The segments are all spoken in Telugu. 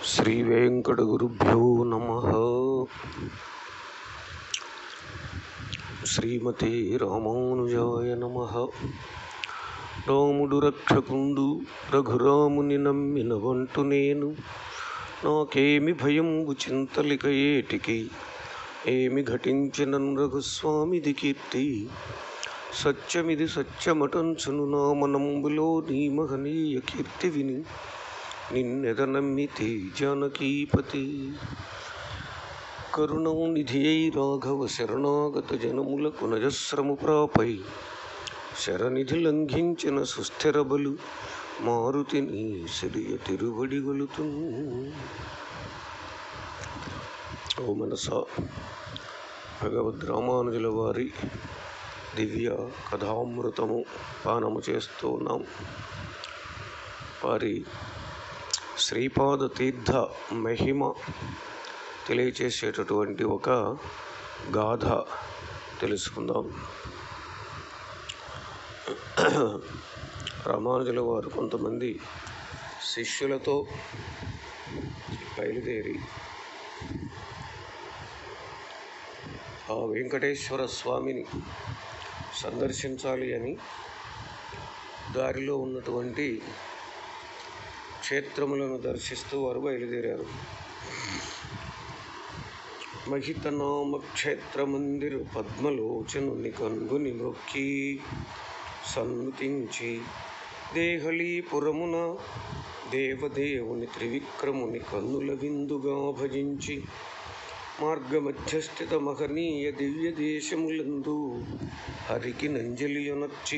శ్రీవేంకటగురుభ్యో నమ శ్రీమతే రామానుజాయ నమ రాముడు రక్షకుండు రఘురాముని నమ్మిన వంటు నేను నాకేమి భయంబు చింతలిక ఏటికి ఏమి ఘటించిన రఘుస్వామిది కీర్తి సత్యమిది సత్యమటంచును నా మనంబులో నీ మహనీయ కీర్తి విని నిన్నెద నమ్మితి జానకీపతి కరుణానిధి అయి రాఘవ శరణాగత జనములకు నజస్రము ప్రాపై శరనిధి లంఘించిన సుస్థిర బలు మారుతిని సిరియ తిరువడి గొలుతు ఓ మనస భగవద్ రామానుజుల వారి దివ్య కథామృతము పానము చేస్తూ ఉన్నాం వారి శ్రీపాద తీర్థ మహిమ తెలియచేసేటటువంటి ఒక గాథ తెలుసుకుందాం రామానుజుల వారు కొంతమంది శిష్యులతో బయలుదేరి ఆ వెంకటేశ్వర స్వామిని సందర్శించాలి అని దారిలో ఉన్నటువంటి క్షేత్రములను దర్శిస్తూ వారు బయలుదేరారు మహితనామ క్షేత్ర మందిర పద్మలోచనుని కన్గుని మొక్కి సన్నుతించి దేహళీపురమున దేవదేవుని త్రివిక్రముని కన్నుల విందుగా భజించి మార్గమధ్యస్థిత మహనీయ దివ్య దేశములందు హరికి నంజలియొనర్చి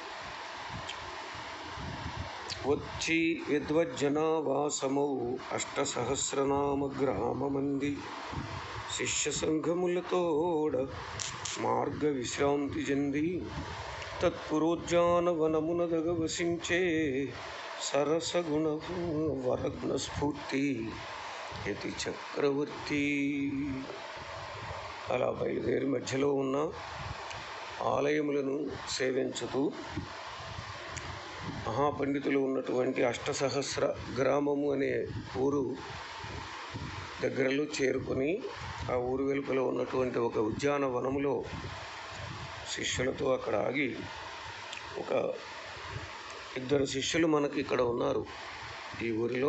వచ్చి విద్వజ్జనావాసమౌ అష్టసహస్రనామ గ్రామమంది శిష్య సంఘములతోడ మార్గ విశ్రాంతి చెంది తత్పురోజ్జానవనమున దగవసించే సరసగుణ వరగ్న స్ఫూర్తి యతి చక్రవర్తి అలా బయలుదేరి మధ్యలో ఉన్న ఆలయములను సేవించుతూ మహాపండితులు ఉన్నటువంటి అష్టసహస్ర గ్రామము అనే ఊరు దగ్గరలో చేరుకొని ఆ ఊరు వెలుపల ఉన్నటువంటి ఒక ఉద్యానవనములో శిష్యులతో అక్కడ ఆగి ఒక ఇద్దరు శిష్యులు మనకి ఇక్కడ ఉన్నారు ఈ ఊరిలో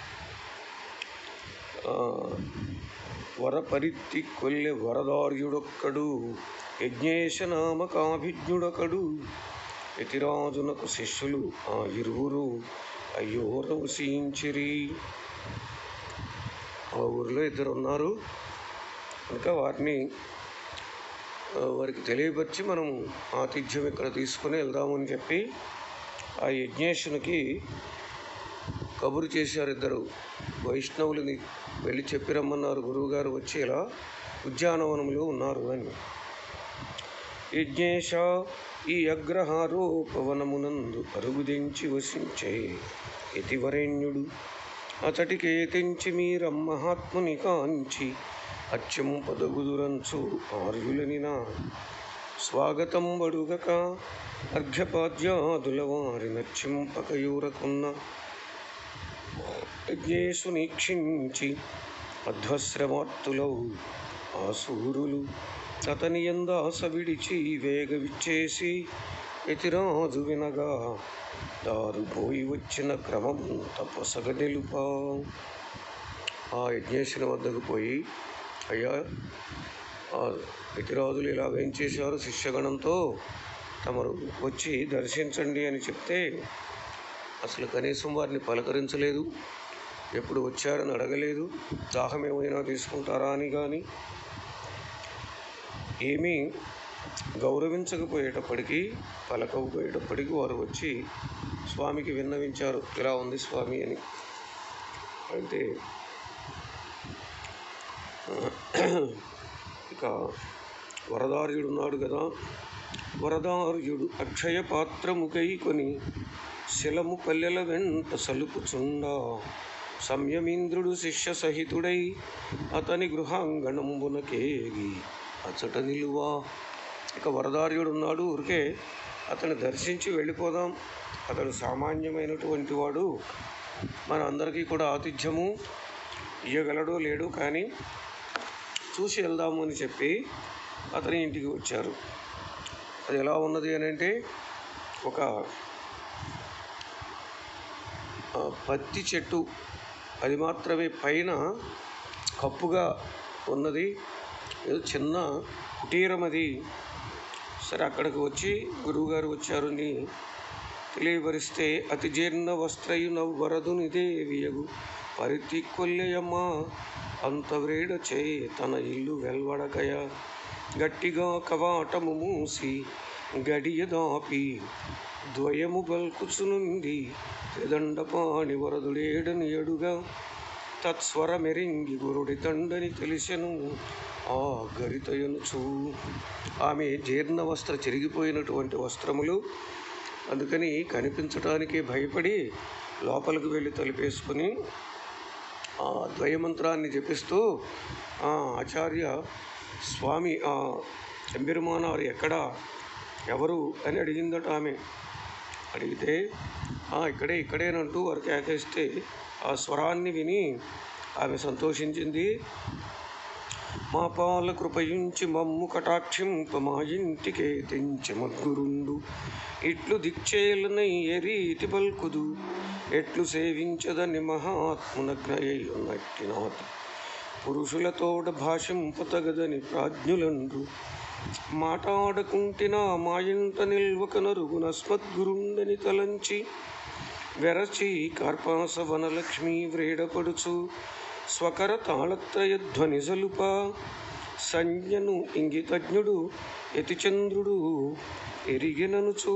వరపరిత్తి కొల్లె వరదార్యుడొక్కడు యజ్ఞేశ నామకాభిజ్ఞుడొకడు యతిరాజునకు శిష్యులు ఆ ఇరువురు అయ్యో రవసించిరి ఆ ఊరిలో ఇద్దరు ఉన్నారు కనుక వారిని వారికి తెలియపరిచి మనం ఆతిథ్యం ఇక్కడ తీసుకొని వెళ్దామని చెప్పి ఆ యజ్ఞేశునికి కబురు చేశారు ఇద్దరు వైష్ణవులని వెళ్ళి చెప్పి రమ్మన్నారు గురువుగారు వచ్చి ఇలా ఉద్యానవనంలో ఉన్నారు అని యజ్ఞేశ ఈ అగ్రహారోపవనమునందు అరుగుదించి వసించే యతివరేణ్యుడు అతటికి తెంచి మీరమ్మహాత్ముని కాంచి అత్యం పదగుదురంచు ఆర్యులనినా స్వాగతం బడుగక అర్ఘ్యపాద్యాదుల వారి నచ్చింపకయూరకున్న యజ్ఞేశు నీక్షించి అధ్వశ్రమార్తులౌ ఆసూరులు అతని ఎందాస విడిచి వేగ విచ్చేసి యతిరాజు వినగా దారు పోయి వచ్చిన క్రమం తపసగ నిలుపా ఆ యజ్ఞేశ్వరి వద్దకు పోయి అయ్యా యతిరాజులు ఇలా వేయించేశారు శిష్యగణంతో తమరు వచ్చి దర్శించండి అని చెప్తే అసలు కనీసం వారిని పలకరించలేదు ఎప్పుడు వచ్చారని అడగలేదు దాహం ఏమైనా తీసుకుంటారా అని కానీ ఏమీ గౌరవించకపోయేటప్పటికీ పలకకపోయేటప్పటికీ వారు వచ్చి స్వామికి విన్నవించారు ఇలా ఉంది స్వామి అని అయితే ఇక వరదార్యుడు ఉన్నాడు కదా వరదార్యుడు అక్షయ పాత్రముకై కొని శిలము పల్లెల వెంట సలుపుచుండా సంయమీంద్రుడు శిష్య సహితుడై అతని గృహాంగణంబునకేగి అచట నిలువా ఇక వరదార్యుడు ఉన్నాడు ఊరికే అతను దర్శించి వెళ్ళిపోదాం అతడు సామాన్యమైనటువంటి వాడు మన అందరికీ కూడా ఆతిథ్యము ఇయ్యగలడో లేడు కానీ చూసి వెళ్దాము అని చెప్పి అతని ఇంటికి వచ్చారు అది ఎలా ఉన్నది అని అంటే ఒక ఆ, పత్తి చెట్టు అది మాత్రమే పైన కప్పుగా ఉన్నది ఏదో చిన్న కుటీరం అది సరే అక్కడికి వచ్చి గురువుగారు వచ్చారని తెలియపరిస్తే అతి జీర్ణ వస్త్రయు నవ్వరదునిదే వియగు పరితి కొల్లెయమ్మ అంత వ్రేడ చే తన ఇల్లు వెల్వడకయ గట్టిగా కవాటము మూసి గడియదాపి ద్వయము బల్కుచునుంది త్రిదండపాణి వరదులేడని ఎడుగా తత్స్వర మెరింగి గురుడి తండని తెలిసెను ఆ గరితయనుచు ఆమె జీర్ణ వస్త్ర చెరిగిపోయినటువంటి వస్త్రములు అందుకని కనిపించటానికి భయపడి లోపలికి వెళ్ళి తలుపేసుకుని ఆ ద్వయమంత్రాన్ని జపిస్తూ ఆ ఆచార్య స్వామి ఆ ఎంబెరుమానారు ఎక్కడ ఎవరు అని అడిగిందట ఆమె అడిగితే "ఆ, ఇక్కడే ఇక్కడేనంటూ వారు కేకేస్తే ఆ స్వరాన్ని విని ఆమె సంతోషించింది మా పాల కృపయుంచి మమ్ము కటాక్షింప మా ఇంటికే తెంచి మద్గురుండు ఇట్లు దిక్చేలనై ఎరీతి పల్కుదు ఎట్లు సేవించదని మహాత్మునగ్నయై ఉన్నట్టినాతి పురుషులతోడ భాషింపతగదని ప్రాజ్ఞులండ్రు మాటాడకుంటినా మా ఇంట నిల్వక నరుగున స్మద్గురుండని తలంచి వెరచి కార్పాస వనలక్ష్మి వ్రేడపడుచు స్వకర తాళత్రయ ధ్వని జలుప సంజ్ఞను ఇంగితజ్ఞుడు యతిచంద్రుడు ఎరిగిననుచు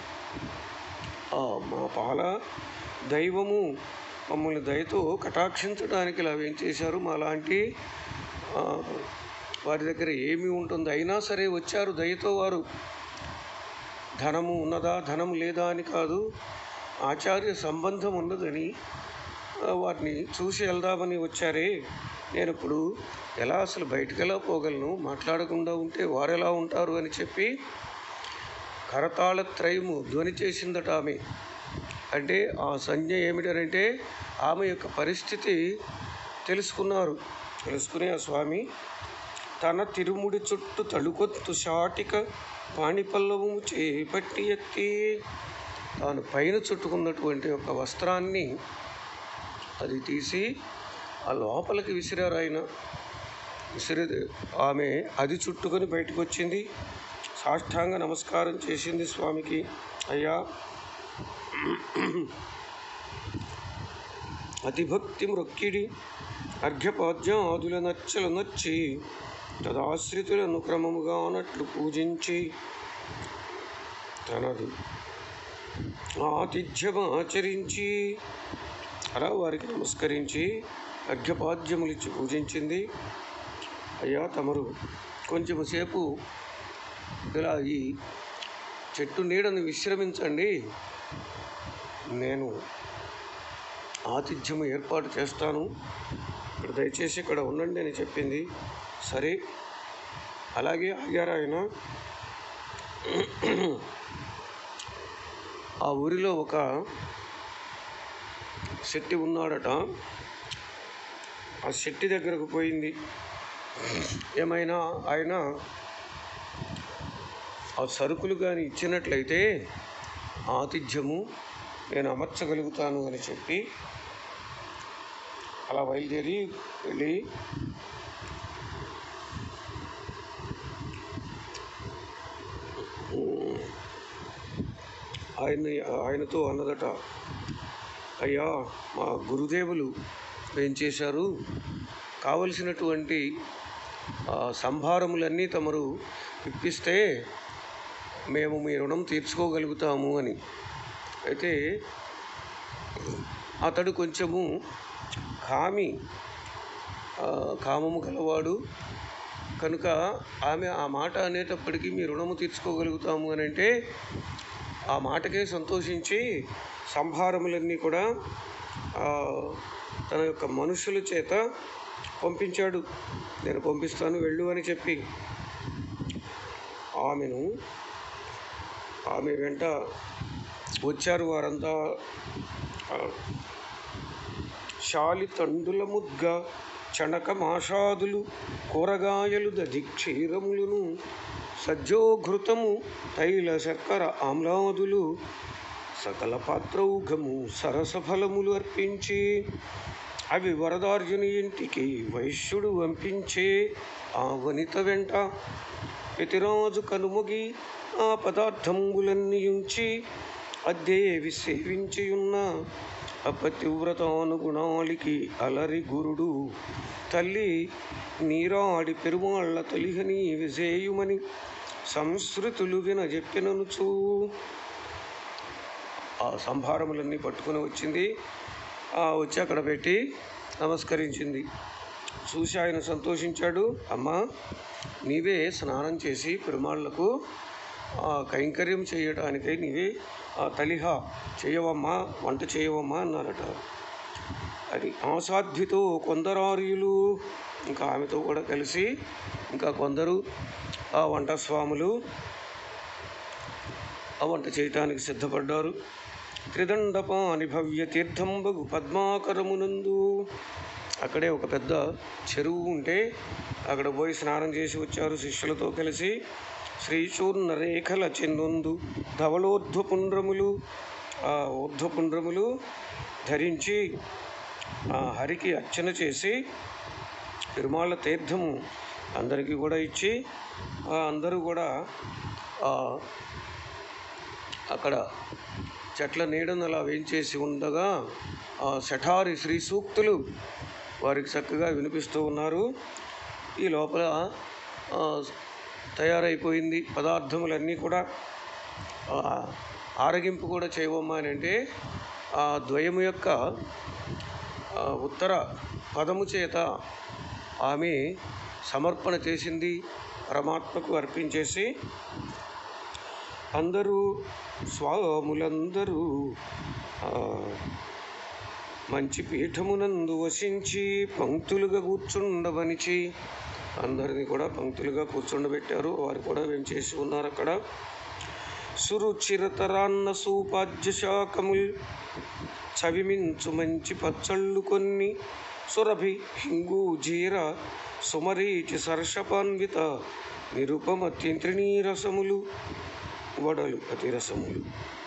ఆ మా పాల దైవము మమ్మల్ని దయతో కటాక్షించడానికి ఇలా ఏం చేశారు మాలాంటి ఆ, వారి దగ్గర ఏమి ఉంటుంది అయినా సరే వచ్చారు దయతో వారు ధనము ఉన్నదా ధనం లేదా అని కాదు ఆచార్య సంబంధం ఉన్నదని ఆ, వారిని చూసి వెళ్దామని వచ్చారే నేను ఇప్పుడు ఎలా అసలు బయటికి ఎలా పోగలను మాట్లాడకుండా ఉంటే వారు ఎలా ఉంటారు అని చెప్పి కరతాళ త్రయము ధ్వని చేసిందట ఆమె అంటే ఆ సంజ్ఞ ఏమిటనంటే ఆమె యొక్క పరిస్థితి తెలుసుకున్నారు తెలుసుకునే ఆ స్వామి తన తిరుముడి చుట్టూ తడుకొత్తు షాటిక పాణిపల్లవము చేపట్టి ఎత్తి తాను పైన చుట్టుకున్నటువంటి ఒక వస్త్రాన్ని అది తీసి ఆ లోపలికి విసిరారు ఆయన విసిరి ఆమె అది చుట్టుకొని బయటకు వచ్చింది సాష్టాంగ నమస్కారం చేసింది స్వామికి అయ్యా అతిభక్తి మృక్కిడి అర్ఘ్యపాద్యాదుల నచ్చలు నచ్చి తదాశ్రితులను క్రమముగా అన్నట్లు పూజించి తనది ఆతిథ్యమాచరించి అలా వారికి నమస్కరించి అర్ఘ్యపాద్యములిచ్చి పూజించింది అయ్యా తమరు కొంచెము సేపు ఇలా ఈ చెట్టు నీడను విశ్రమించండి నేను ఆతిథ్యము ఏర్పాటు చేస్తాను ఇక్కడ దయచేసి ఇక్కడ ఉండండి అని చెప్పింది సరే అలాగే ఆగారు ఆయన ఆ ఊరిలో ఒక శెట్టి ఉన్నాడట ఆ శెట్టి దగ్గరకు పోయింది ఏమైనా ఆయన ఆ సరుకులు కానీ ఇచ్చినట్లయితే ఆతిథ్యము నేను అమర్చగలుగుతాను అని చెప్పి అలా బయలుదేరి వెళ్ళి ఆయన్ని ఆయనతో అన్నదట అయ్యా మా గురుదేవులు ఏం చేశారు కావలసినటువంటి ఆ, సంభారములన్నీ తమరు ఇప్పిస్తే మేము మీ రుణం తీర్చుకోగలుగుతాము అని అయితే అతడు కొంచెము కామి ఆ, కామము గలవాడు కనుక ఆమె ఆ మాట అనేటప్పటికీ మీ రుణము తీర్చుకోగలుగుతాము అని అంటే ఆ మాటకే సంతోషించి సంభారములన్నీ కూడా ఆ, తన యొక్క మనుషుల చేత పంపించాడు నేను పంపిస్తాను వెళ్ళు అని చెప్పి ఆమెను ఆమె వెంట వచ్చారు వారంతా ఆ, శాలి తండుల ముద్గ చణక మాషాదులు కూరగాయలు దధి క్షీరములను సజ్జోఘృతము తైల శర్కర ఆమ్లాదులు సకల పాత్రౌఘము సరస ఫలములు అర్పించి అవి వరదార్జుని ఇంటికి వైశ్యుడు వంపించే ఆ వనిత వెంట యతిరాజు కనుమొగి ఆ పదార్థములన్నీ ఉంచి అద్దేవి సేవించియున్న అపతివ్రతానుగుణాలికి అలరి గురుడు తల్లి నీరాడి పెరుమాళ్ళ తొలిహని విజేయుమని సంస్కృతులు వినజెప్పిననుచూ ఆ సంభారములన్నీ పట్టుకొని వచ్చింది ఆ వచ్చి అక్కడ పెట్టి నమస్కరించింది చూసి ఆయన సంతోషించాడు అమ్మా నీవే స్నానం చేసి పెరుమాళ్లకు ఆ కైంకర్యం చేయడానికై నీవే ఆ తలిహ చేయవమ్మా వంట చేయవమ్మా అన్నారట అది ఆసాధ్యతో కొందరార్యులు ఇంకా ఆమెతో కూడా కలిసి ఇంకా కొందరు ఆ వంట స్వాములు ఆ వంట చేయటానికి సిద్ధపడ్డారు త్రిదండపాని భవ్య తీర్థంబగు పద్మాకరమునందు అక్కడే ఒక పెద్ద చెరువు ఉంటే అక్కడ పోయి స్నానం చేసి వచ్చారు శిష్యులతో కలిసి శ్రీచూర్ణ రేఖల చెందొందు ధవళోర్ధ్వపుండ్రములు ఆ ఊర్ధ్వపుండ్రములు ధరించి ఆ హరికి అర్చన చేసి తిరుమాళ్ళ తీర్థము అందరికీ కూడా ఇచ్చి ఆ అందరూ కూడా ఆ అక్కడ చెట్ల నీడను అలా వేయించేసి ఉండగా ఆ శఠారి శ్రీ సూక్తులు వారికి చక్కగా వినిపిస్తూ ఉన్నారు ఈ లోపల ఆ, తయారైపోయింది పదార్థములన్నీ కూడా ఆ, ఆరగింపు కూడా చేయవమ్మా అని అంటే ఆ ద్వయము యొక్క ఆ, ఉత్తర పదము చేత ఆమె సమర్పణ చేసింది పరమాత్మకు అర్పించేసి అందరూ స్వాములందరూ ఆ, మంచి పీఠమునందు వసించి పంక్తులుగా కూర్చుండవనిచి అందరినీ కూడా పంక్తులుగా కూర్చుండబెట్టారు వారు కూడా వెంచేసి ఉన్నారు అక్కడ సురుచిరతరాన్న సూపాద్య శాఖముల్ చవిమించు మంచి పచ్చళ్ళు కొన్ని సురభి హింగు జీర సుమరీచి సర్షపాన్విత నిరుపమ తింత్రిణీ రసములు వడలు అతిరసములు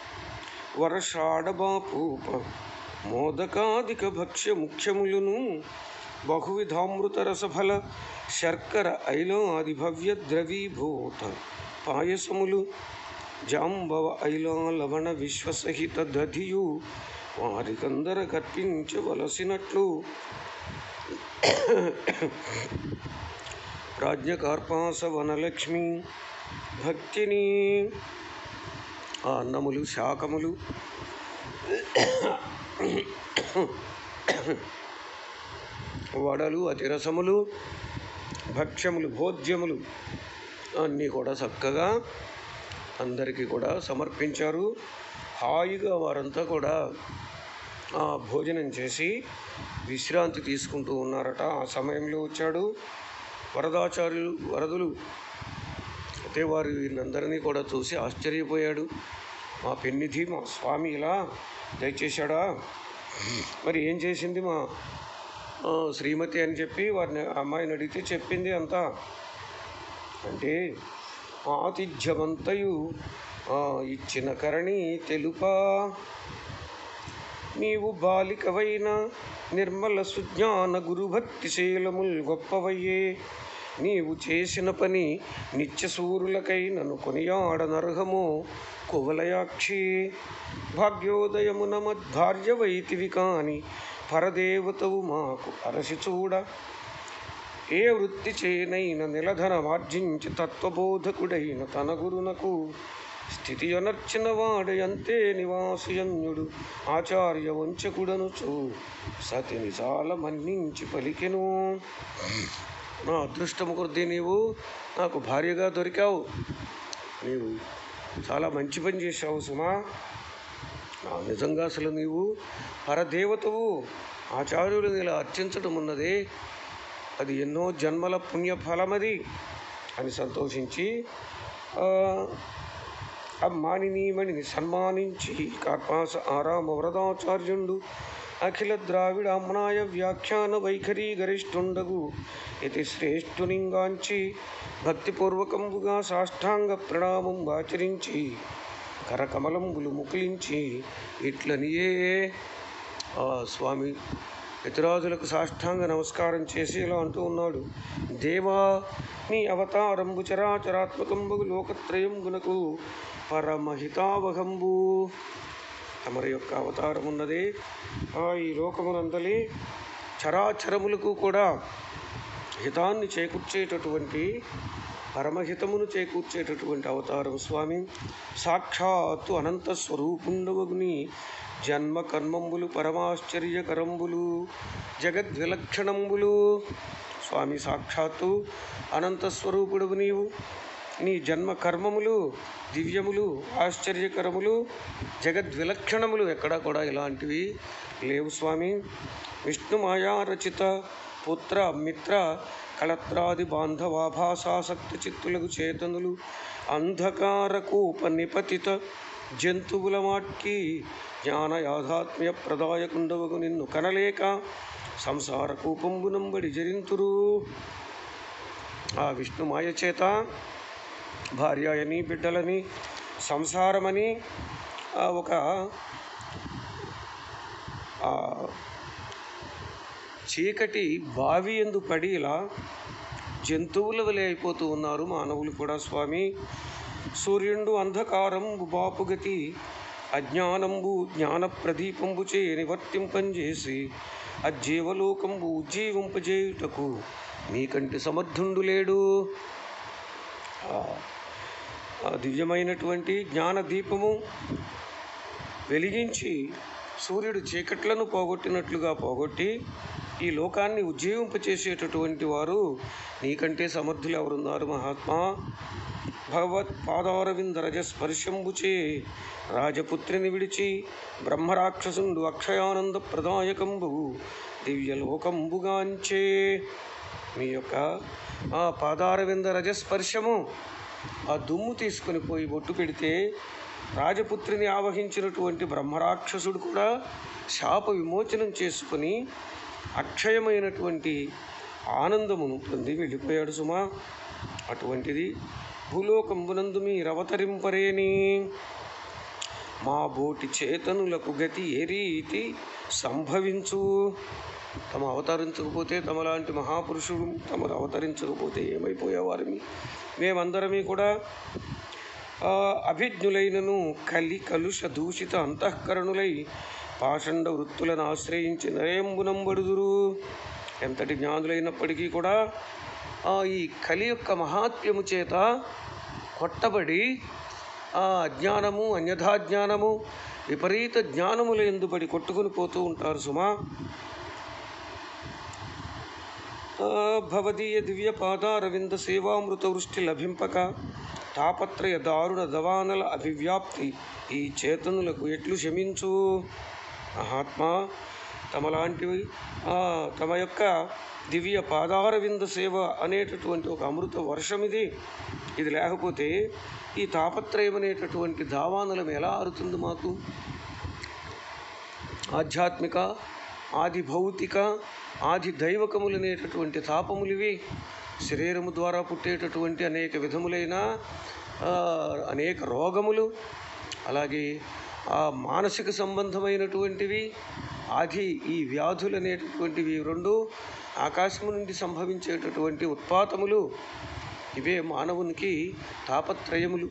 వర్షాడబాపూప మోదకాదిక భక్ష్య ముఖ్యములను బహువిధామృత రసఫల శర్కర ఐలాది భవ్య ద్రవీభూత పాయసములు జాంబవ ఐలా లవణ విశ్వసహిత దధియు వారికందర కర్పించవలసినట్లు రాజ్యకార్పాస వనలక్ష్మి భక్తిని ఆ అన్నములు శాకములు వడలు అతిరసములు భక్ష్యములు భోజ్యములు అన్నీ కూడా చక్కగా అందరికీ కూడా సమర్పించారు హాయిగా వారంతా కూడా ఆ భోజనం చేసి విశ్రాంతి తీసుకుంటూ ఉన్నారట ఆ సమయంలో వచ్చాడు వరదాచార్యులు వరదులు అయితే వారు వీరినందరినీ కూడా చూసి ఆశ్చర్యపోయాడు మా పెన్నిధి మా స్వామి ఇలా దయచేశాడా మరి ఏం చేసింది మా ఆ, శ్రీమతి అని చెప్పి వారిని ఆ అమ్మాయిని అడిగితే చెప్పింది అంతా అంటే ఆతిథ్యమంతయు ఆ, ఇచ్చిన కరణి తెలుపా నీవు బాలికవైన నిర్మల సుజ్ఞాన గురుభక్తి శీలముల్ గొప్పవయ్యే నీవు చేసిన పని నిత్యసూరులకై నన్ను కొనియాడ నర్హమో కువలయాక్షి భాగ్యోదయమున మద్భార్యవైతివి కాని పరదేవతవు మాకు అరసి చూడ ఏ వృత్తి చేనైన నిలధనమార్జించి తత్వబోధకుడైన తన గురునకు స్థితి అనర్చిన వాడయంతే నివాసయన్యుడు ఆచార్య వంచకుడనుచు సతిని చాలా మన్నించి పలికెను నా అదృష్టము కొద్దీ నీవు నాకు భార్యగా దొరికావు నీవు చాలా మంచి పని చేశావు సుమా ఆ, నిజంగా అసలు నీవు పరదేవతవు ఆచార్యులను ఇలా అర్చించడం ఉన్నదే అది ఎన్నో జన్మల పుణ్యఫలమది అని సంతోషించి ఆ, ఆ మానినీమణిని సన్మానించి కార్పాస ఆరామ వరదాచార్యుండు అఖిల ద్రావిడామ్నాయ వ్యాఖ్యాన వైఖరి గరిష్ఠుండగు ఇది శ్రేష్ఠునింగాంచి భక్తిపూర్వకంబుగా సాష్టాంగ ప్రణామం ఆచరించి కరకమలంబులు ముకులించి ఇట్లనియే ఆ స్వామి యతిరాజులకు సాష్టాంగ నమస్కారం చేసి ఇలా అంటూ ఉన్నాడు దేవా నీ అవతారంబు చరాచరాత్మకంబు లోకత్రయంబునకు పరమహితావహంబు తమరి యొక్క అవతారం ఉన్నది ఆ ఈ లోకమునందలి చరాచరములకు కూడా హితాన్ని చేకూర్చేటటువంటి పరమహితమును చేకూర్చేటటువంటి అవతారం స్వామి సాక్షాత్తు అనంత స్వరూపుండవగుని జన్మ కర్మంబులు పరమాశ్చర్యకరంబులు జగద్విలక్షణంబులు స్వామి సాక్షాత్తు అనంత స్వరూపుడువు నీవు నీ జన్మ కర్మములు దివ్యములు ఆశ్చర్యకరములు జగద్విలక్షణములు ఎక్కడా కూడా ఇలాంటివి లేవు స్వామి విష్ణు మాయా రచిత పుత్ర మిత్ర కళత్రాది బాంధవాభాసాసక్త చిత్తులకు చేతనులు అంధకారకూప నిపతిత జంతువుల మాట్కి జ్ఞాన యాథాత్మ్య ప్రదాయకుండవగు నిన్ను కనలేక సంసార కూపంబునంబడి జరింతురు ఆ విష్ణు మాయ చేత భార్య అని బిడ్డలని సంసారమని ఆ ఒక ఆ చీకటి బావి ఎందు పడి ఇలా జంతువుల వలె అయిపోతూ ఉన్నారు మానవులు కూడా స్వామి సూర్యుండు అంధకారంబు బాపుగతి అజ్ఞానంబు జ్ఞాన ప్రదీపంబు చే నివర్తింపంచేసి అజ్జీవలోకంబు ఉజ్జీవింపజేయుటకు మీకంటి సమర్థుండు లేడు ఆ ఆ దివ్యమైనటువంటి జ్ఞాన దీపము వెలిగించి సూర్యుడు చీకట్లను పోగొట్టినట్లుగా పోగొట్టి ఈ లోకాన్ని ఉజ్జీవింపచేసేటటువంటి వారు నీకంటే సమర్థులు ఎవరున్నారు మహాత్మా భగవత్ పాదారవిందరజ స్పర్శంబుచే రాజపుత్రిని విడిచి బ్రహ్మరాక్షసుండు అక్షయానంద ప్రదాయకంబు దివ్యలోకంబుగాంచే మీ యొక్క ఆ పాదారవింద రజస్పర్శము ఆ దుమ్ము తీసుకొని పోయి బొట్టు పెడితే రాజపుత్రిని ఆవహించినటువంటి బ్రహ్మరాక్షసుడు కూడా శాప విమోచనం చేసుకొని అక్షయమైనటువంటి ఆనందమును పొంది వెళ్ళిపోయాడు సుమా అటువంటిది భూలోకంబునందు మీరవతరింపరేని మా బోటి చేతనులకు గతి ఏ రీతి సంభవించు తమ అవతరించకపోతే తమలాంటి మహాపురుషుడు తమరు అవతరించకపోతే ఏమైపోయేవారిని మేమందరమీ కూడా ఆ, అభిజ్ఞులైనను కలి కలుష దూషిత అంతఃకరణులై పాషండ వృత్తులను ఆశ్రయించి నరేంబునంబడుదురు ఎంతటి జ్ఞానులైనప్పటికీ కూడా ఆ, ఈ కలి యొక్క మహాత్మ్యము చేత కొట్టబడి ఆ అజ్ఞానము అన్యథాజ్ఞానము విపరీత జ్ఞానముల ఎందుబడి కొట్టుకుని పోతూ ఉంటారు సుమా ఆ, భవదీయ దివ్య పాదారవింద సేవామృత వృష్టి లభింపక తాపత్రయ దారుణ దవానల అభివ్యాప్తి ఈ చేతనులకు ఎట్లు శమించు మహాత్మా తమలాంటివి ఆ, తమ యొక్క దివ్య పాదారవింద సేవ అనేటటువంటి ఒక అమృత వర్షం ఇది ఇది లేకపోతే ఈ తాపత్రయం అనేటటువంటి దావానలం ఎలా ఆరుతుంది మాకు ఆధ్యాత్మిక ఆది భౌతిక ఆది దైవకములనేటటువంటి తాపములివి శరీరము ద్వారా పుట్టేటటువంటి అనేక విధములైన ఆ, అనేక రోగములు అలాగే ఆ మానసిక సంబంధమైనటువంటివి ఆది ఈ వ్యాధులు అనేటటువంటివి రెండు ఆకాశము నుండి సంభవించేటటువంటి ఉత్పాతములు ఇవే మానవునికి తాపత్రయములు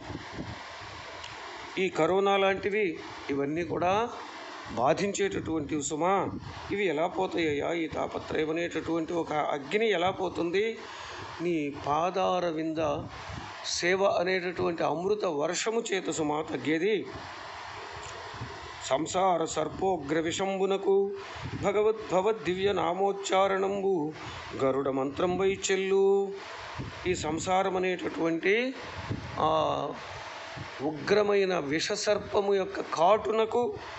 ఈ కరోనా లాంటివి ఇవన్నీ కూడా బాధించేటటువంటి సుమా ఇవి ఎలా పోతాయ్యా ఈ తాపత్రయం అనేటటువంటి ఒక అగ్ని ఎలా పోతుంది నీ పాదార వింద సేవ అనేటటువంటి అమృత వర్షము చేత సుమా తగ్గేది సంసార సర్పోగ్ర విషంబునకు భగవద్భవద్ దివ్య నామోచ్చారణంబు గరుడ మంత్రం వై చెల్లు ఈ సంసారం అనేటటువంటి ఆ ఉగ్రమైన విషసర్పము యొక్క కాటునకు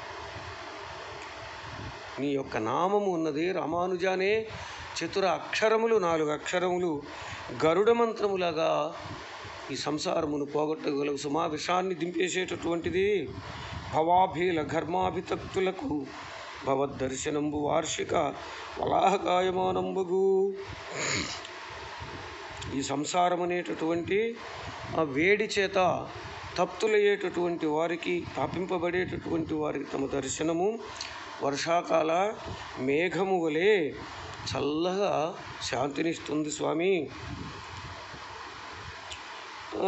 నీ యొక్క నామము ఉన్నది రామానుజానే చతుర అక్షరములు నాలుగు అక్షరములు గరుడ మంత్రములాగా ఈ సంసారమును పోగొట్టగలవు సుమా విషాన్ని దింపేసేటటువంటిది భవాభీల ఘర్మాభితక్తులకు భవద్దర్శనంబు వార్షిక వలాహకాయమానంబగు ఈ సంసారం అనేటటువంటి ఆ వేడి చేత తప్తులయ్యేటటువంటి వారికి తాపింపబడేటటువంటి వారికి తమ దర్శనము వర్షాకాల మేఘము వలె చల్లగా శాంతినిస్తుంది స్వామి ఆ,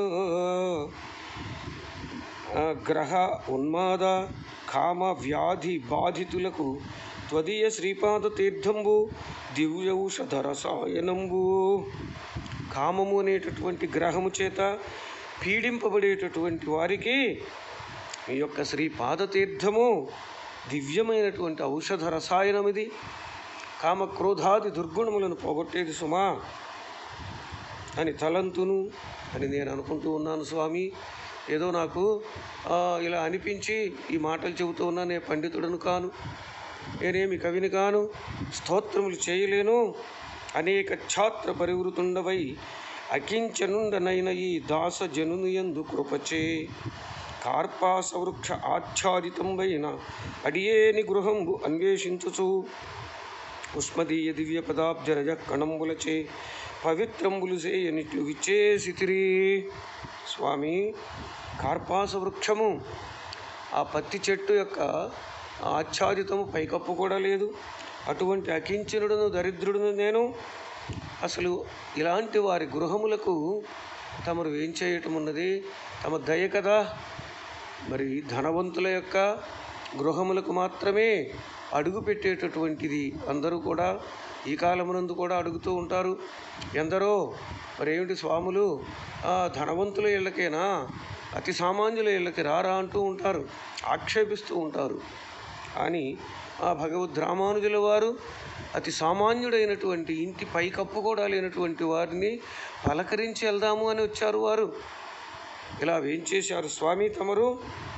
ఆ, గ్రహ ఉన్మాద కామ వ్యాధి బాధితులకు త్వదీయ శ్రీపాద తీర్థంబు దివ్యౌషధరసాయనంబు కామము అనేటటువంటి గ్రహము చేత పీడింపబడేటటువంటి వారికి ఈ యొక్క శ్రీపాద తీర్థము దివ్యమైనటువంటి ఔషధ రసాయనం ఇది కామక్రోధాది దుర్గుణములను పోగొట్టేది సుమా అని తలంతును అని నేను అనుకుంటూ ఉన్నాను స్వామి ఏదో నాకు ఆ, ఇలా అనిపించి ఈ మాటలు చెబుతూ ఉన్నా నేను పండితుడను కాను నేనేమి కవిని కాను స్తోత్రములు చేయలేను అనేక ఛాత్ర పరివృతుండవై అకించనుండనైన ఈ దాస జనుని యందు కృపచే కార్పాస వృక్ష ఆచ్ఛాదితంబైన అడియేని గృహంబు అన్వేషించుచు ఉష్మదీయ దివ్య పదాబ్జరజ కణంబులచే పవిత్రంబులు చేయనిట్లు విచ్చేసితిరి స్వామి కార్పాస వృక్షము ఆ పత్తి చెట్టు యొక్క ఆచ్ఛాదితము పైకప్పు కూడా లేదు అటువంటి అకించనుడును దరిద్రుడును నేను అసలు ఇలాంటి వారి గృహములకు తమరు ఏం చేయటం ఉన్నది తమ దయ కదా మరి ధనవంతుల యొక్క గృహములకు మాత్రమే అడుగు పెట్టేటటువంటిది అందరూ కూడా ఈ కాలమునందు కూడా అడుగుతూ ఉంటారు ఎందరో మరి ఏమిటి స్వాములు ఆ ధనవంతుల ఇళ్ళకేనా అతి సామాన్యుల ఇళ్ళకి రారా అంటూ ఉంటారు ఆక్షేపిస్తూ ఉంటారు కానీ ఆ భగవద్ రామానుజుల వారు అతి సామాన్యుడైనటువంటి ఇంటి పైకప్పు కూడా లేనటువంటి వారిని పలకరించి వెళ్దాము అని వచ్చారు వారు ఇలా వేంచేశారు స్వామి తమరు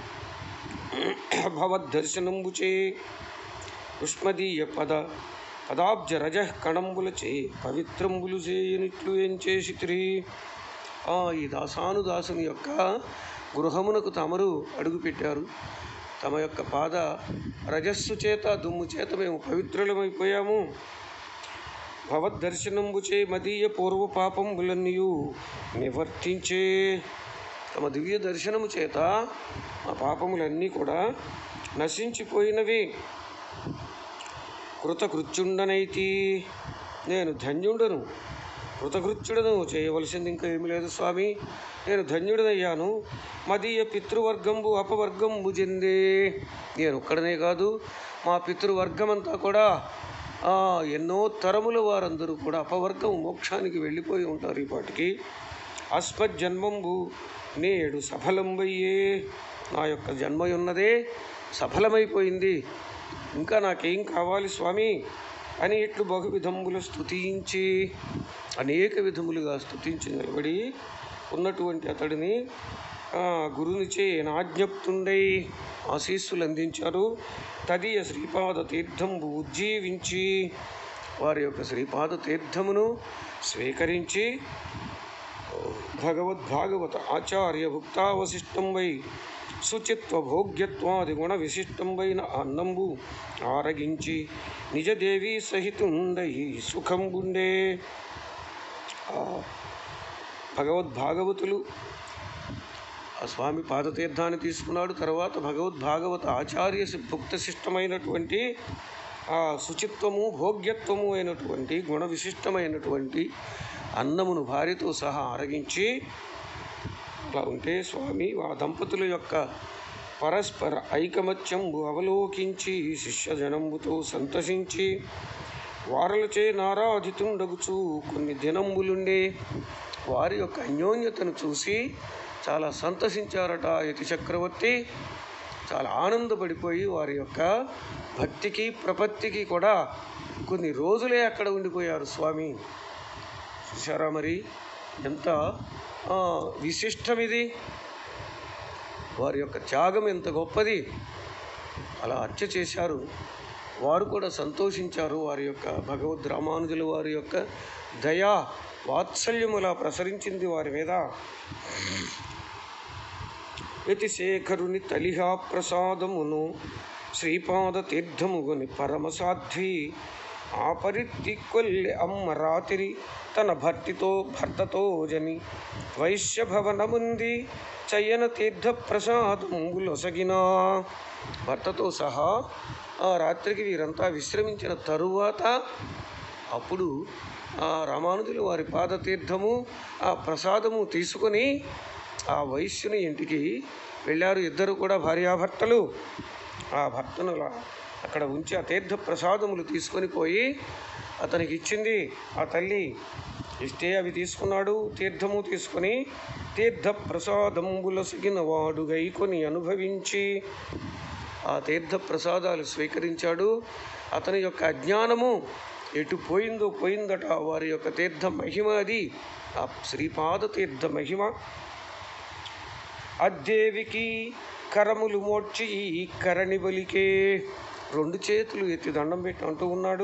భవద్దర్శనంబుచే ఉష్మదీయ పద పదాబ్జ రజ కణంబులచే పవిత్రంబులు చేయనిట్లు ఏం చేసితిరి ఆ ఈ దాసానుదాసుని యొక్క గృహమునకు తమరు అడుగుపెట్టారు తమ యొక్క పాద రజస్సు చేత దుమ్ము చేత మేము పవిత్రులమైపోయాము భవద్దర్శనంబుచే మదీయ పూర్వ పాపంబులన్నీయు నివర్తించే తమ దివ్య దర్శనము చేత మా పాపములన్నీ కూడా నశించిపోయినవి కృతకృత్యుండనైతి నేను ధన్యుడను కృతకృత్యుడను చేయవలసింది ఇంకా ఏమి లేదు స్వామి నేను ధన్యుడనయ్యాను మదీయ పితృవర్గంబు అపవర్గంబు చెందే నేను ఒక్కడనే కాదు మా పితృవర్గం అంతా కూడా ఆ, ఎన్నో తరముల వారందరూ కూడా అపవర్గం మోక్షానికి వెళ్ళిపోయి ఉంటారు ఈ పాటికి అస్మజ్జన్మంబు నేడు సఫలంబయ్యే నా యొక్క జన్మ ఉన్నదే సఫలమైపోయింది ఇంకా నాకేం కావాలి స్వామి అని ఇట్లు బహు విధములు స్తుతించి అనేక విధములుగా స్తుతించి నిలబడి ఉన్నటువంటి అతడిని ఆ, గురునిచే నాజ్ఞప్తుండై ఆశీస్సులు అందించారు తదియ శ్రీపాద తీర్థంబు ఉజ్జీవించి వారి యొక్క శ్రీపాద తీర్థమును స్వీకరించి భగవద్భాగవత ఆచార్య భుక్తావశిష్టం వై శుచిత్వ భోగ్యత్వాది గుణ విశిష్టంబైన అన్నంబు ఆరగించి నిజదేవి సహితుండై సుఖంబుండే ఆ భగవద్భాగవతులు ఆ స్వామి పాదతీర్థాన్ని తీసుకున్నాడు తర్వాత భగవద్భాగవత ఆచార్య సి- భుక్త శిష్టమైనటువంటి ఆ శుచిత్వము భోగ్యత్వము అయినటువంటి గుణ విశిష్టమైనటువంటి అన్నమును భార్యతో సహా ఆరగించి అలా ఉంటే స్వామి ఆ దంపతుల యొక్క పరస్పర ఐకమత్యంబు అవలోకించి శిష్యజనంబుతో సంతసించి వారలచే నారాధితుండగుచు కొన్ని దినంబులుండే వారి యొక్క అన్యోన్యతను చూసి చాలా సంతసించారట యతి చక్రవర్తి చాలా ఆనందపడిపోయి వారి యొక్క భక్తికి ప్రపత్తికి కూడా కొన్ని రోజులే అక్కడ ఉండిపోయారు స్వామి చూసారా మరి ఎంత ఆ, విశిష్టం ఇది వారి యొక్క త్యాగం ఎంత గొప్పది అలా హత్య చేశారు వారు కూడా సంతోషించారు వారి యొక్క భగవద్ రామానుజుల వారి యొక్క దయా వాత్సల్యములా ప్రసరించింది వారి మీద యతిశేఖరుని తలిహా ప్రసాదమును శ్రీపాద తీర్థముగుని పరమసాధ్వి ఆపరిత్తి కొల్లె అమ్మ రాతిరి తన భర్తితో భర్తతో జని వైశ్య భవనముంది చయ్యన తీర్థ ప్రసాదములొసగినా భర్తతో సహా ఆ రాత్రికి వీరంతా విశ్రమించిన తరువాత అప్పుడు ఆ రామానుజులు వారి పాదతీర్థము ఆ ప్రసాదము తీసుకొని ఆ వైశ్యుని ఇంటికి వెళ్ళారు ఇద్దరు కూడా భార్యాభర్తలు ఆ భర్తను అలా అక్కడ ఉంచి ఆ తీర్థ ప్రసాదములు తీసుకొని పోయి అతనికి ఇచ్చింది ఆ తల్లి ఇస్తే అవి తీసుకున్నాడు తీర్థము తీసుకొని తీర్థ ప్రసాదంబులసిగిన వాడు గైకొని అనుభవించి ఆ తీర్థ ప్రసాదాలు స్వీకరించాడు అతని యొక్క అజ్ఞానము ఎటు పోయిందో పోయిందట వారి యొక్క తీర్థ మహిమ అది ఆ శ్రీపాద తీర్థ మహిమ అద్దేవికి కరములు మోడ్చి ఈ కరణి బలికే రెండు చేతులు ఎత్తి దండం పెట్టి అంటూ ఉన్నాడు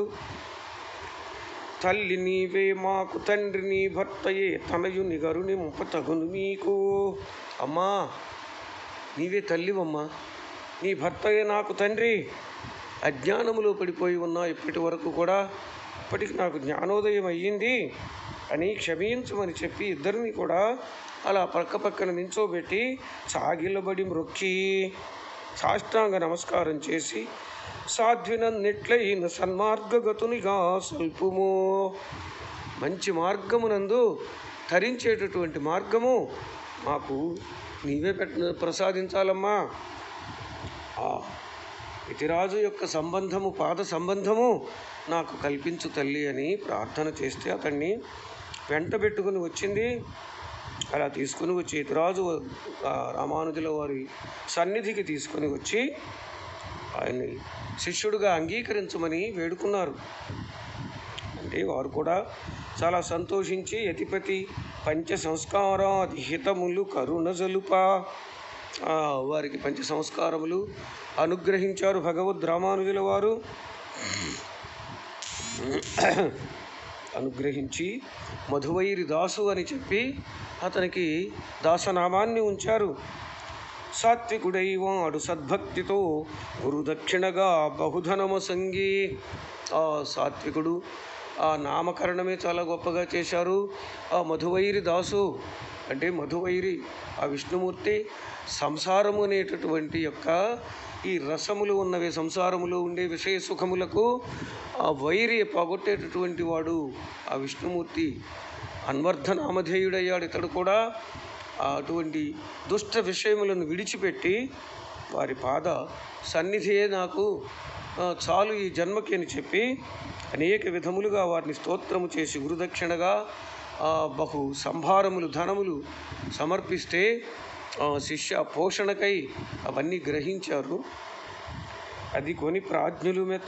తల్లి నీవే మాకు తండ్రి నీ భర్తయే తనయుని గరుని తగును మీకు అమ్మా నీవే తల్లివమ్మా నీ భర్తయే నాకు తండ్రి అజ్ఞానములో పడిపోయి ఉన్నా ఇప్పటి వరకు కూడా ఇప్పటికి నాకు జ్ఞానోదయం అయ్యింది అని క్షమించమని చెప్పి ఇద్దరిని కూడా అలా పక్క పక్కన నించోబెట్టి సాగిలబడి మ్రొక్కి సాష్టాంగ నమస్కారం చేసి సాధ్వినన్నిట్లయిన సన్మార్గగతునిగా స్వల్పము మంచి మార్గమునందు తరించేటటువంటి మార్గము మాకు నీవే పెట్ట ప్రసాదించాలమ్మా ఆ ఇతిరాజు యొక్క సంబంధము పాద సంబంధము నాకు కల్పించు తల్లి అని ప్రార్థన చేస్తే అతన్ని వెంట పెట్టుకుని వచ్చింది అలా తీసుకుని వచ్చి ఇతిరాజు ఆ రామానుజుల వారి సన్నిధికి తీసుకొని వచ్చి ఆయన్ని శిష్యుడిగా అంగీకరించమని వేడుకున్నారు అంటే వారు కూడా చాలా సంతోషించి యతిపతి పంచ సంస్కారాది హితములు కరుణ జలుప ఆ, వారికి పంచ సంస్కారములు అనుగ్రహించారు భగవద్ రామానుజుల వారు అనుగ్రహించి మధువైరి దాసు అని చెప్పి అతనికి దాసనామాన్ని ఉంచారు సాత్వికుడై వాడు సద్భక్తితో గురుదక్షిణగా బహుధనమ సంగి ఆ సాత్వికుడు ఆ నామకరణమే చాలా గొప్పగా చేశారు ఆ మధువైరి దాసు అంటే మధువైరి ఆ విష్ణుమూర్తి సంసారము అనేటటువంటి యొక్క ఈ రసములు ఉన్నవి సంసారములో ఉండే విషయ సుఖములకు ఆ వైరి పోగొట్టేటటువంటి వాడు ఆ విష్ణుమూర్తి అన్వర్ధ నామధేయుడయ్యాడు ఇతడు కూడా ఆ అటువంటి దుష్ట విషయములను విడిచిపెట్టి వారి పాద సన్నిధియే నాకు ఆ, చాలు ఈ జన్మకి అని చెప్పి అనేక విధములుగా వారిని స్తోత్రము చేసి గురుదక్షిణగా ఆ, బహు సంభారములు ధనములు సమర్పిస్తే ఆ, శిష్య పోషణకై అవన్నీ గ్రహించారు అది కొని ప్రాజ్ఞులు మెచ్చ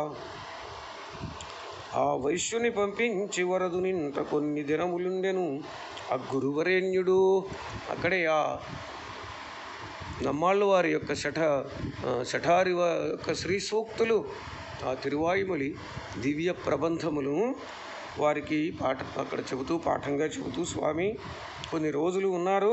ఆ వైశ్యుని పంపించి వరదు నింట కొన్ని దినములుండెను ఆ గురువరేణ్యుడు అక్కడే ఆ నమ్మాళ్ళు వారి యొక్క శఠ ఆ, శఠారి వా- యొక్క శ్రీ సూక్తులు ఆ తిరువాయుమలి దివ్య ప్రబంధములు వారికి పాఠ అక్కడ చెబుతూ పాఠంగా చెబుతూ స్వామి కొన్ని రోజులు ఉన్నారు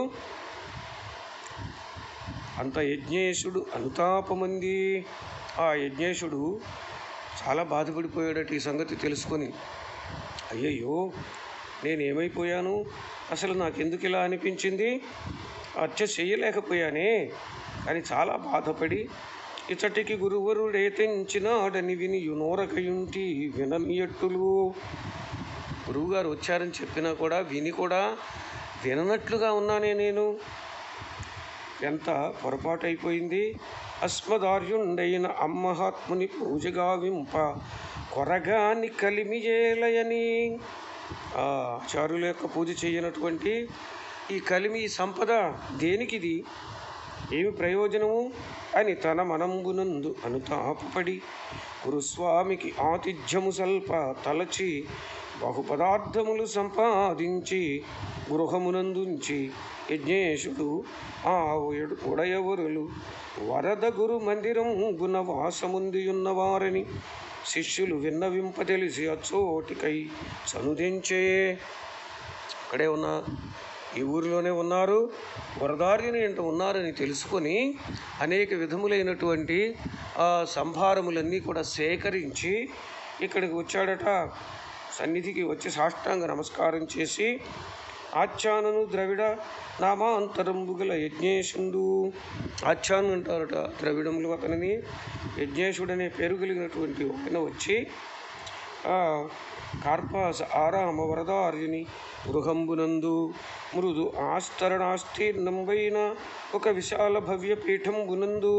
అంత యజ్ఞేశుడు అనుతాపమంది ఆ యజ్ఞేశుడు చాలా బాధపడిపోయాడట ఈ సంగతి తెలుసుకొని అయ్యయ్యో నేనేమైపోయాను అసలు నాకెందుకు ఇలా అనిపించింది హత్య చేయలేకపోయానే అని చాలా బాధపడి ఇతటికి గురువరుడే తెంచినాడని విని యునోరకయుంటి విననియట్టులు గురువుగారు వచ్చారని చెప్పినా కూడా విని కూడా విననట్లుగా ఉన్నానే నేను ఎంత పొరపాటు అయిపోయింది అస్మదార్యుండైన అమ్మహాత్ముని పూజగా వింప కొరగాని కలిమియేలయని ఆ ఆచార్యుల యొక్క పూజ చేయనటువంటి ఈ కలిమి ఈ సంపద దేనికిది ఏమి ప్రయోజనము అని తన మనంబునందు అనుతాపపడి గురుస్వామికి ఆతిథ్యము సల్ప తలచి బహుపదార్థములు సంపాదించి గృహమునందుంచి యజ్ఞేశుడు ఆ ఉయడు ఉడయవరులు వరద గురు మందిరం గుణ వాసముందియున్నవారని శిష్యులు విన్నవింప తెలిసి అచ్చోటికై చనుదించే అక్కడే ఉన్న ఈ ఊరిలోనే ఉన్నారు వరదార్యుని ఎంట ఉన్నారని తెలుసుకొని అనేక విధములైనటువంటి ఆ సంభారములన్నీ కూడా సేకరించి ఇక్కడికి వచ్చాడట సన్నిధికి వచ్చి సాష్టాంగ నమస్కారం చేసి ఆచ్యానను ద్రవిడ నామాంతరంబు గల యజ్ఞేశుండు ఆచ్యాను అంటారట ద్రవిడములు అతనిని యజ్ఞేశుడనే పేరు కలిగినటువంటి ఆయన వచ్చి ఆ కార్పాస ఆరామ వరదార్యుని గృహంబునందు మృదు ఆస్తరణాస్తీర్ణంబైన ఒక విశాల భవ్య పీఠంబునందు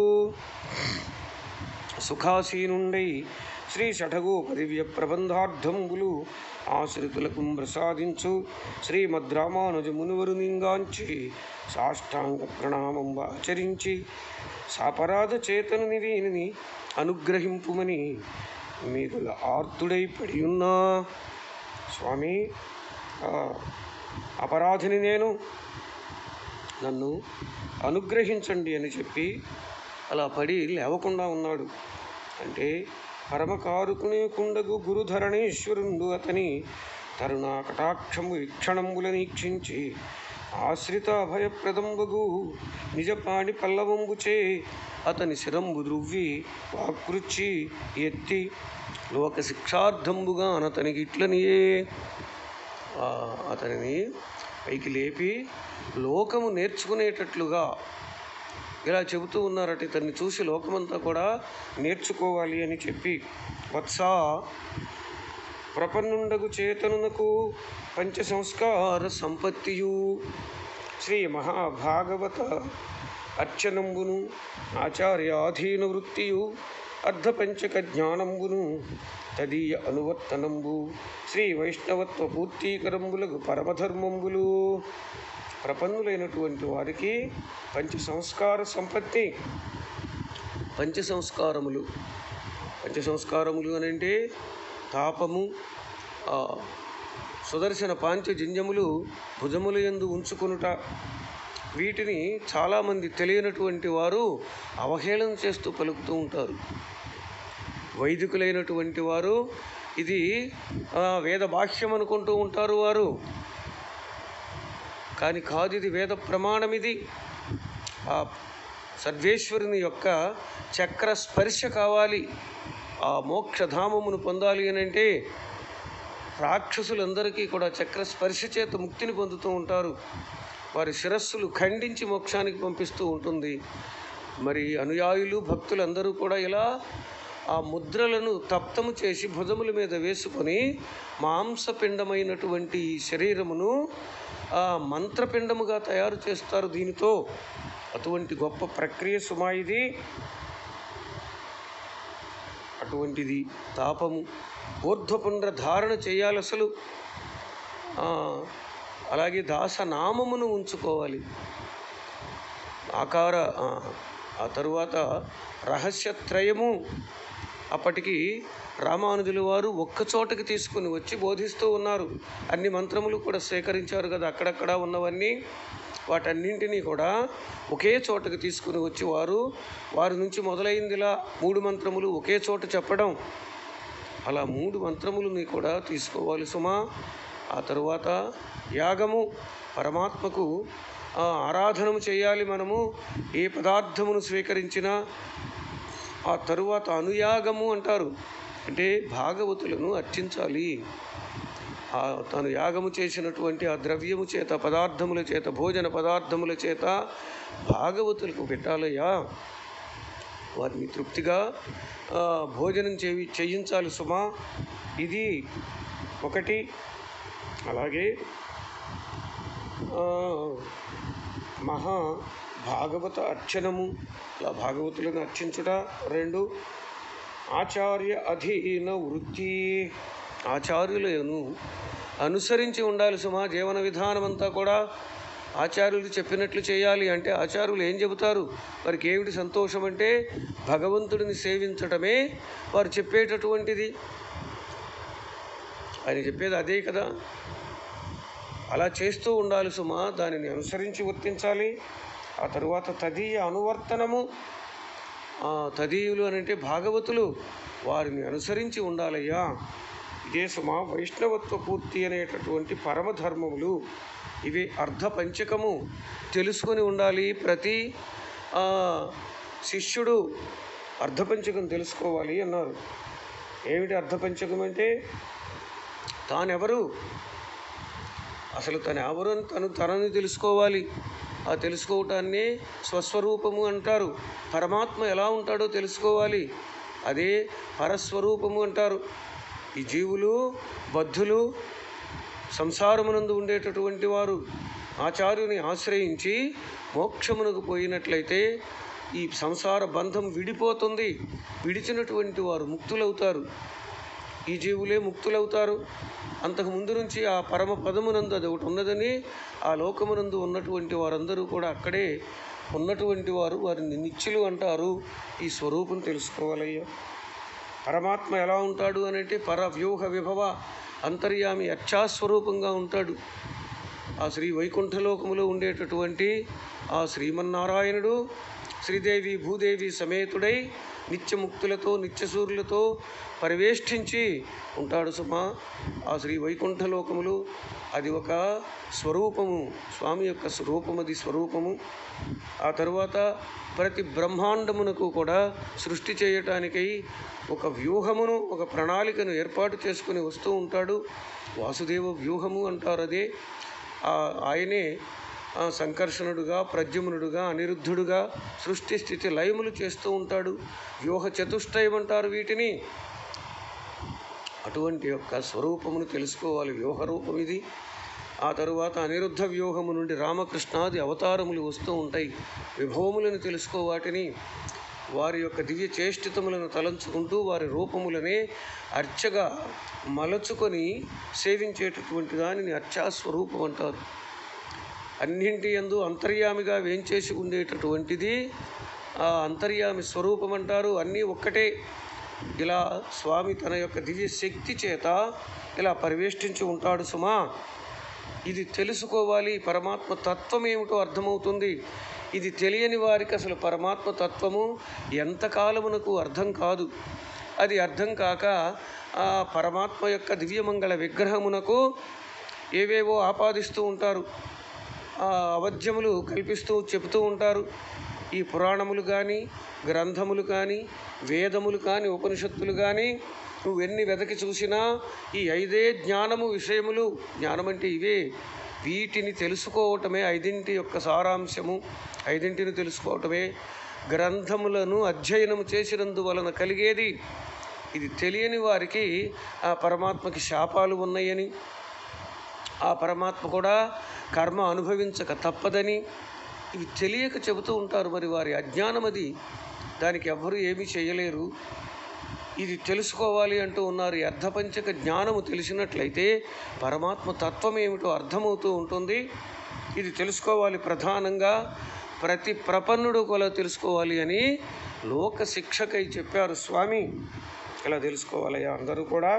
సుఖాసీనుండై శ్రీ షఠగోపదివ్య ప్రబంధార్థంబులు ఆశ్రితులకు ప్రసాదించు శ్రీమద్రామానుజ మునివరు నింగాంచి సాష్టాంగ ప్రణామం ఆచరించి సాపరాధ చేతనుని దీనిని అనుగ్రహింపుమని మీకు ఆర్తుడై పడి ఉన్నా స్వామి ఆ, అపరాధిని నేను నన్ను అనుగ్రహించండి అని చెప్పి అలా పడి లేవకుండా ఉన్నాడు అంటే పరమకారుకునే కుండగు గురుధరణేశ్వరుండు అతని తరుణా కటాక్షము వీక్షణంబుల నీక్షించి ఆశ్రిత అభయప్రదంబగు నిజపాణి పల్లవంబుచే అతని శిరంబు ద్రువ్వి వాకృచ్చి ఎత్తి లోక శిక్షార్థంబుగా అనతనికి ఇట్లనియే ఆ, అతనిని పైకి లేపి లోకము నేర్చుకునేటట్లుగా ఇలా చెబుతూ ఉన్నారట ఇతన్ని చూసి లోకమంతా కూడా నేర్చుకోవాలి అని చెప్పి వత్స ప్రపన్నుండగు చేతనునకు పంచ సంస్కార సంపత్తియు శ్రీ మహాభాగవత అర్చనంబును ఆచార్యాధీన వృత్తియు అర్ధపంచక జ్ఞానంబును తదీయ అనువర్తనంబు శ్రీ వైష్ణవత్వ పూర్తీకరంబులకు పరమధర్మంబులు ప్రపన్నులైనటువంటి వారికి పంచ సంస్కార సంపత్తి పంచ సంస్కారములు పంచ సంస్కారములు అని అంటే తాపము ఆ, సుదర్శన పాంచజన్యములు భుజముల యందు ఉంచుకొనుట వీటిని చాలామంది తెలియనటువంటి వారు అవహేళన చేస్తూ పలుకుతూ ఉంటారు వైదికులైనటువంటి వారు ఇది ఆ, వేద భాష్యం అనుకుంటూ ఉంటారు వారు కానీ కాదు ఇది వేద ప్రమాణం ఇది ఆ సర్వేశ్వరుని యొక్క చక్ర స్పర్శ కావాలి ఆ మోక్షధామమును పొందాలి అని అంటే రాక్షసులందరికీ కూడా చక్ర స్పర్శ చేత ముక్తిని పొందుతూ ఉంటారు వారి శిరస్సులు ఖండించి మోక్షానికి పంపిస్తూ ఉంటుంది మరి అనుయాయులు భక్తులందరూ కూడా ఇలా ఆ ముద్రలను తప్తము చేసి భుజముల మీద వేసుకొని మాంసపిండమైనటువంటి ఈ శరీరమును ఆ మంత్రపిండముగా తయారు చేస్తారు దీనితో అటువంటి గొప్ప ప్రక్రియ సుమా ఇది అటువంటిది తాపము ఊర్ధ్వపుండ్ర ధారణ చేయాలి అసలు ఆ, అలాగే దాసనామమును ఉంచుకోవాలి ఆకార ఆ, ఆ తరువాత రహస్యత్రయము అప్పటికి రామానుజుల వారు ఒక్క చోటకి తీసుకుని వచ్చి బోధిస్తూ ఉన్నారు అన్ని మంత్రములు కూడా సేకరించారు కదా అక్కడక్కడ ఉన్నవన్నీ వాటన్నింటినీ కూడా ఒకే చోటకి తీసుకుని వచ్చి వారు వారి నుంచి మొదలైందిలా మూడు మంత్రములు ఒకే చోట చెప్పడం అలా మూడు మంత్రములని కూడా తీసుకోవాలి సుమా ఆ తరువాత యాగము పరమాత్మకు ఆ, ఆరాధనము చేయాలి మనము ఏ పదార్థమును స్వీకరించినా ఆ తరువాత అనుయాగము అంటారు అంటే భాగవతులను అర్చించాలి ఆ తాను యాగము చేసినటువంటి ఆ ద్రవ్యము చేత పదార్థముల చేత భోజన పదార్థముల చేత భాగవతులకు పెట్టాలయ్యా వారిని తృప్తిగా ఆ, భోజనం చేయి చేయించాలి సుమా ఇది ఒకటి అలాగే ఆ, మహా భాగవత అర్చనము ఇలా భాగవతులను అర్చించుట రెండు ఆచార్య అధీన వృత్తి ఆచార్యులను అనుసరించి ఉండాలి సుమా జీవన విధానం అంతా కూడా ఆచార్యులు చెప్పినట్లు చేయాలి అంటే ఆచార్యులు ఏం చెబుతారు వారికి ఏమిటి సంతోషం అంటే భగవంతుడిని సేవించటమే వారు చెప్పేటటువంటిది ఆయన చెప్పేది అదే కదా అలా చేస్తూ ఉండాలి సుమా దానిని అనుసరించి వర్తించాలి ఆ తరువాత తదీయ అనువర్తనము ఆ తదీయులు అని అంటే భాగవతులు వారిని అనుసరించి ఉండాలయ్యా ఇదే సుమా వైష్ణవత్వ పూర్తి అనేటటువంటి పరమధర్మములు ఇవి అర్ధ పంచకము తెలుసుకొని ఉండాలి ప్రతి ఆ, శిష్యుడు అర్ధపంచకం తెలుసుకోవాలి అన్నారు ఏమిటి అర్ధపంచకం అంటే తానెవరు అసలు తను ఎవరు అని తను తనని తెలుసుకోవాలి ఆ తెలుసుకోవటాన్ని స్వస్వరూపము అంటారు పరమాత్మ ఎలా ఉంటాడో తెలుసుకోవాలి అదే పరస్వరూపము అంటారు ఈ జీవులు బద్ధులు సంసారమునందు ఉండేటటువంటి వారు ఆచార్యుని ఆశ్రయించి మోక్షమునకు పోయినట్లయితే ఈ సంసార బంధం విడిపోతుంది విడిచినటువంటి వారు ముక్తులవుతారు ఈ జీవులే ముక్తులవుతారు అంతకు ముందు నుంచి ఆ పరమ పదమునందు అది ఒకటి ఉన్నదని ఆ లోకమునందు ఉన్నటువంటి వారందరూ కూడా అక్కడే ఉన్నటువంటి వారు వారిని నిత్యులు అంటారు ఈ స్వరూపం తెలుసుకోవాలయ్యా పరమాత్మ ఎలా ఉంటాడు అని అంటే పర వ్యూహ విభవ అంతర్యామి అక్షాస్వరూపంగా ఉంటాడు ఆ శ్రీ వైకుంఠలోకములో ఉండేటటువంటి ఆ శ్రీమన్నారాయణుడు శ్రీదేవి భూదేవి సమేతుడై నిత్యముక్తులతో నిత్యసూరులతో పరివేష్టించి ఉంటాడు సుమా ఆ శ్రీ వైకుంఠలోకములు అది ఒక స్వరూపము స్వామి యొక్క స్వరూపం అది స్వరూపము ఆ తరువాత ప్రతి బ్రహ్మాండమునకు కూడా సృష్టి చేయటానికై ఒక వ్యూహమును ఒక ప్రణాళికను ఏర్పాటు చేసుకుని వస్తూ ఉంటాడు వాసుదేవ వ్యూహము అంటారు అదే ఆ ఆయనే ఆ సంకర్షణుడుగా ప్రద్యుమ్నుడుగా అనిరుద్ధుడుగా సృష్టి స్థితి లయములు చేస్తూ ఉంటాడు వ్యూహ చతుష్టయం అంటారు వీటిని అటువంటి యొక్క స్వరూపమును తెలుసుకోవాలి వ్యూహ రూపం ఇది ఆ తరువాత అనిరుద్ధ వ్యూహము నుండి రామకృష్ణాది అవతారములు వస్తూ ఉంటాయి విభవములను తెలుసుకో వాటిని వారి యొక్క దివ్య చేష్టితములను తలంచుకుంటూ వారి రూపములనే అర్చగా మలచుకొని సేవించేటటువంటి దానిని అర్చాస్వరూపం అంటారు అన్నింటి యందు అంతర్యామిగా వేంచేసి ఉండేటటువంటిది ఆ అంతర్యామి స్వరూపం అంటారు అన్నీ ఒక్కటే ఇలా స్వామి తన యొక్క దివ్య శక్తి చేత ఇలా పరివేష్టించి ఉంటాడు సుమా ఇది తెలుసుకోవాలి పరమాత్మ తత్వం ఏమిటో అర్థమవుతుంది ఇది తెలియని వారికి అసలు పరమాత్మ తత్వము ఎంతకాలమునకు అర్థం కాదు అది అర్థం కాక ఆ పరమాత్మ యొక్క దివ్యమంగళ విగ్రహమునకు ఏవేవో ఆపాదిస్తూ ఉంటారు ఆ అవధ్యములు కల్పిస్తూ చెబుతూ ఉంటారు ఈ పురాణములు కానీ గ్రంథములు కానీ వేదములు కానీ ఉపనిషత్తులు కానీ నువ్వు ఎన్ని వెదకి చూసినా ఈ ఐదే జ్ఞానము విషయములు జ్ఞానం అంటే ఇవే వీటిని తెలుసుకోవటమే ఐదింటి యొక్క సారాంశము ఐదింటిని తెలుసుకోవటమే గ్రంథములను అధ్యయనము చేసినందువలన కలిగేది ఇది తెలియని వారికి ఆ పరమాత్మకి శాపాలు ఉన్నాయని ఆ పరమాత్మ కూడా కర్మ అనుభవించక తప్పదని ఇవి తెలియక చెబుతూ ఉంటారు మరి వారి అజ్ఞానం అది దానికి ఎవ్వరూ ఏమీ చేయలేరు ఇది తెలుసుకోవాలి అంటూ ఉన్నారు ఈ అర్ధపంచక జ్ఞానము తెలిసినట్లయితే పరమాత్మ తత్వం ఏమిటో అర్థమవుతూ ఉంటుంది ఇది తెలుసుకోవాలి ప్రధానంగా ప్రతి ప్రపన్నుడు కూడా తెలుసుకోవాలి అని లోక శిక్షకై చెప్పారు స్వామి ఇలా తెలుసుకోవాలయ్యా అందరూ కూడా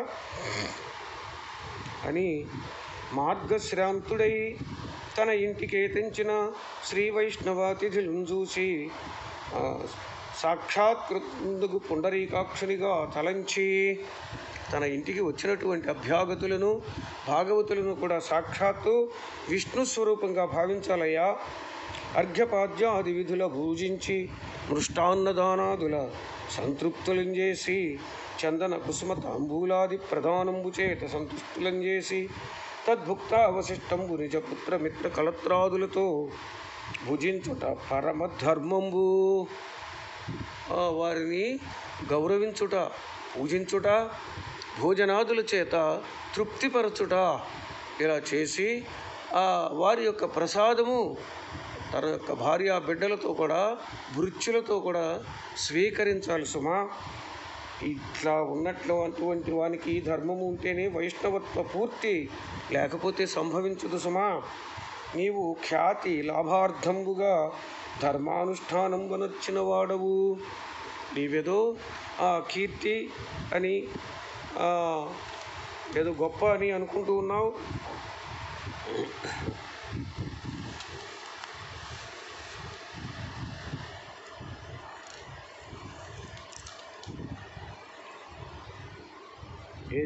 అని మార్గశ్రాంతుడై తన ఇంటికి తెంచిన శ్రీ వైష్ణవాతిథులను చూసి ఆ, సాక్షాత్కృందుకు పుండరీకాక్షునిగా తలంచి తన ఇంటికి వచ్చినటువంటి అభ్యాగతులను భాగవతులను కూడా సాక్షాత్తు విష్ణు స్వరూపంగా భావించాలయ్యా అర్ఘ్యపాద్యాది విధుల పూజించి మృష్టాన్నదానాదుల సంతృప్తులం చేసి చందన కుసుమ తాంబూలాది ప్రధానంబు చేత సంతుష్టులం చేసి తద్భుక్త అవశిష్టంబు నిజపుత్ర మిత్ర కలత్రాదులతో భుజించుట పరమధర్మంబు ఆ వారిని గౌరవించుట పూజించుట భోజనాదుల చేత తృప్తిపరచుట ఇలా చేసి ఆ వారి యొక్క ప్రసాదము తన యొక్క భార్య బిడ్డలతో కూడా భృత్యులతో కూడా స్వీకరించాలి సుమా ఇట్లా ఉన్నట్లు అటువంటి వానికి ధర్మము ఉంటేనే వైష్ణవత్వ పూర్తి లేకపోతే సంభవించదు సుమా నీవు ఖ్యాతి లాభార్థంబుగా ధర్మానుష్ఠానం వనొచ్చిన వాడవు నీవేదో ఆ కీర్తి అని ఆ, ఏదో గొప్ప అని అనుకుంటూ ఉన్నావు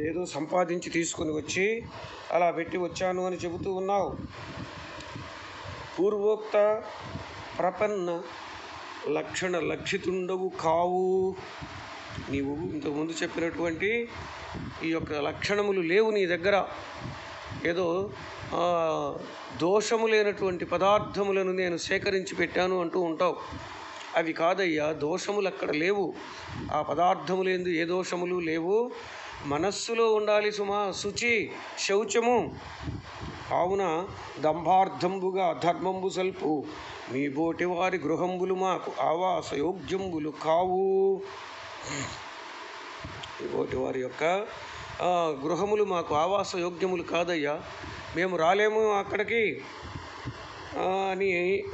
ఏదో సంపాదించి తీసుకుని వచ్చి అలా పెట్టి వచ్చాను అని చెబుతూ ఉన్నావు పూర్వోక్త ప్రపన్న లక్షణ లక్షితుండవు కావు నీవు ఇంతకుముందు చెప్పినటువంటి ఈ యొక్క లక్షణములు లేవు నీ దగ్గర ఏదో ఆ, దోషము లేనటువంటి పదార్థములను నేను సేకరించి పెట్టాను అంటూ ఉంటావు అవి కాదయ్యా దోషములు అక్కడ లేవు ఆ పదార్థములేందు ఏ దోషములు లేవు మనస్సులో ఉండాలి సుమా శుచి శౌచము కావున దంభార్థంబుగా ధర్మంబు సల్పు మీ బోటి వారి గృహంబులు మాకు ఆవాస యోగ్యంబులు కావు మీ బోటి వారి యొక్క ఆ, గృహములు మాకు ఆవాస యోగ్యములు కాదయ్యా మేము రాలేము అక్కడికి ఆ, అని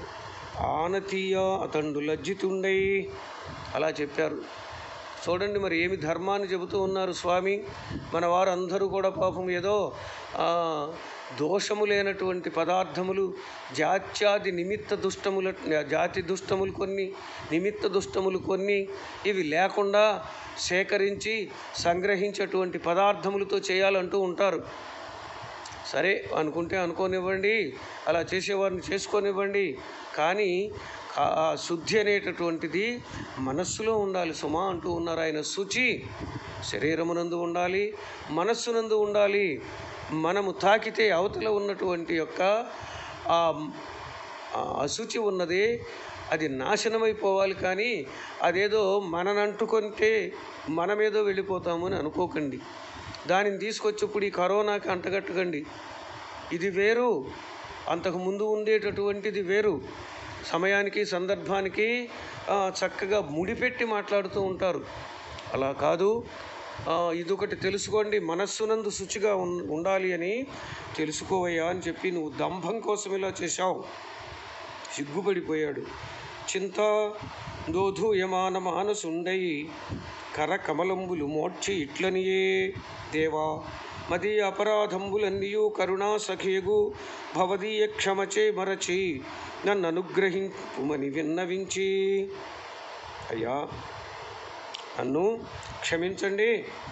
ఆనతీయ అతండు లజ్జితుండై అలా చెప్పారు చూడండి మరి ఏమి ధర్మాన్ని చెబుతూ ఉన్నారు స్వామి మన వారందరూ కూడా పాపం ఏదో ఆ, దోషము లేనటువంటి పదార్థములు జాత్యాది నిమిత్త దుష్టముల జాతి దుష్టములు కొన్ని నిమిత్త దుష్టములు కొన్ని ఇవి లేకుండా సేకరించి సంగ్రహించేటువంటి పదార్థములతో చేయాలంటూ ఉంటారు సరే అనుకుంటే అనుకోనివ్వండి అలా చేసేవారిని చేసుకోనివ్వండి కానీ ఆ శుద్ధి అనేటటువంటిది మనస్సులో ఉండాలి సుమా అంటూ ఉన్నారు ఆయన శుచి శరీరమునందు ఉండాలి మనస్సునందు ఉండాలి మనము తాకితే అవతల ఉన్నటువంటి యొక్క ఆ ఆ అశుచి ఉన్నది అది నాశనమైపోవాలి కానీ అదేదో మననంటుకుంటే మనమేదో వెళ్ళిపోతాము అని అనుకోకండి దానిని తీసుకొచ్చి ఇప్పుడు ఈ కరోనాకి అంటగట్టకండి ఇది వేరు అంతకు ముందు ఉండేటటువంటిది వేరు సమయానికి సందర్భానికి ఆ, చక్కగా ముడిపెట్టి మాట్లాడుతూ ఉంటారు అలా కాదు ఆ, ఇదొకటి తెలుసుకోండి మనస్సునందు శుచిగా ఉన్- ఉండాలి అని తెలుసుకోవయ్యా అని చెప్పి నువ్వు దంభం కోసం ఇలా చేశావు సిగ్గుపడిపోయాడు చింత దోధూయమాన మానసుండై కర కమలంబులు మోడ్చి ఇట్లనియే దేవా మదీయ అపరాధంబులన్నీయు కరుణా సఖేగు భవదీయ క్షమచే మరచి నన్ను అనుగ్రహింపుమని విన్నవించి అయ్యా నన్ను క్షమించండి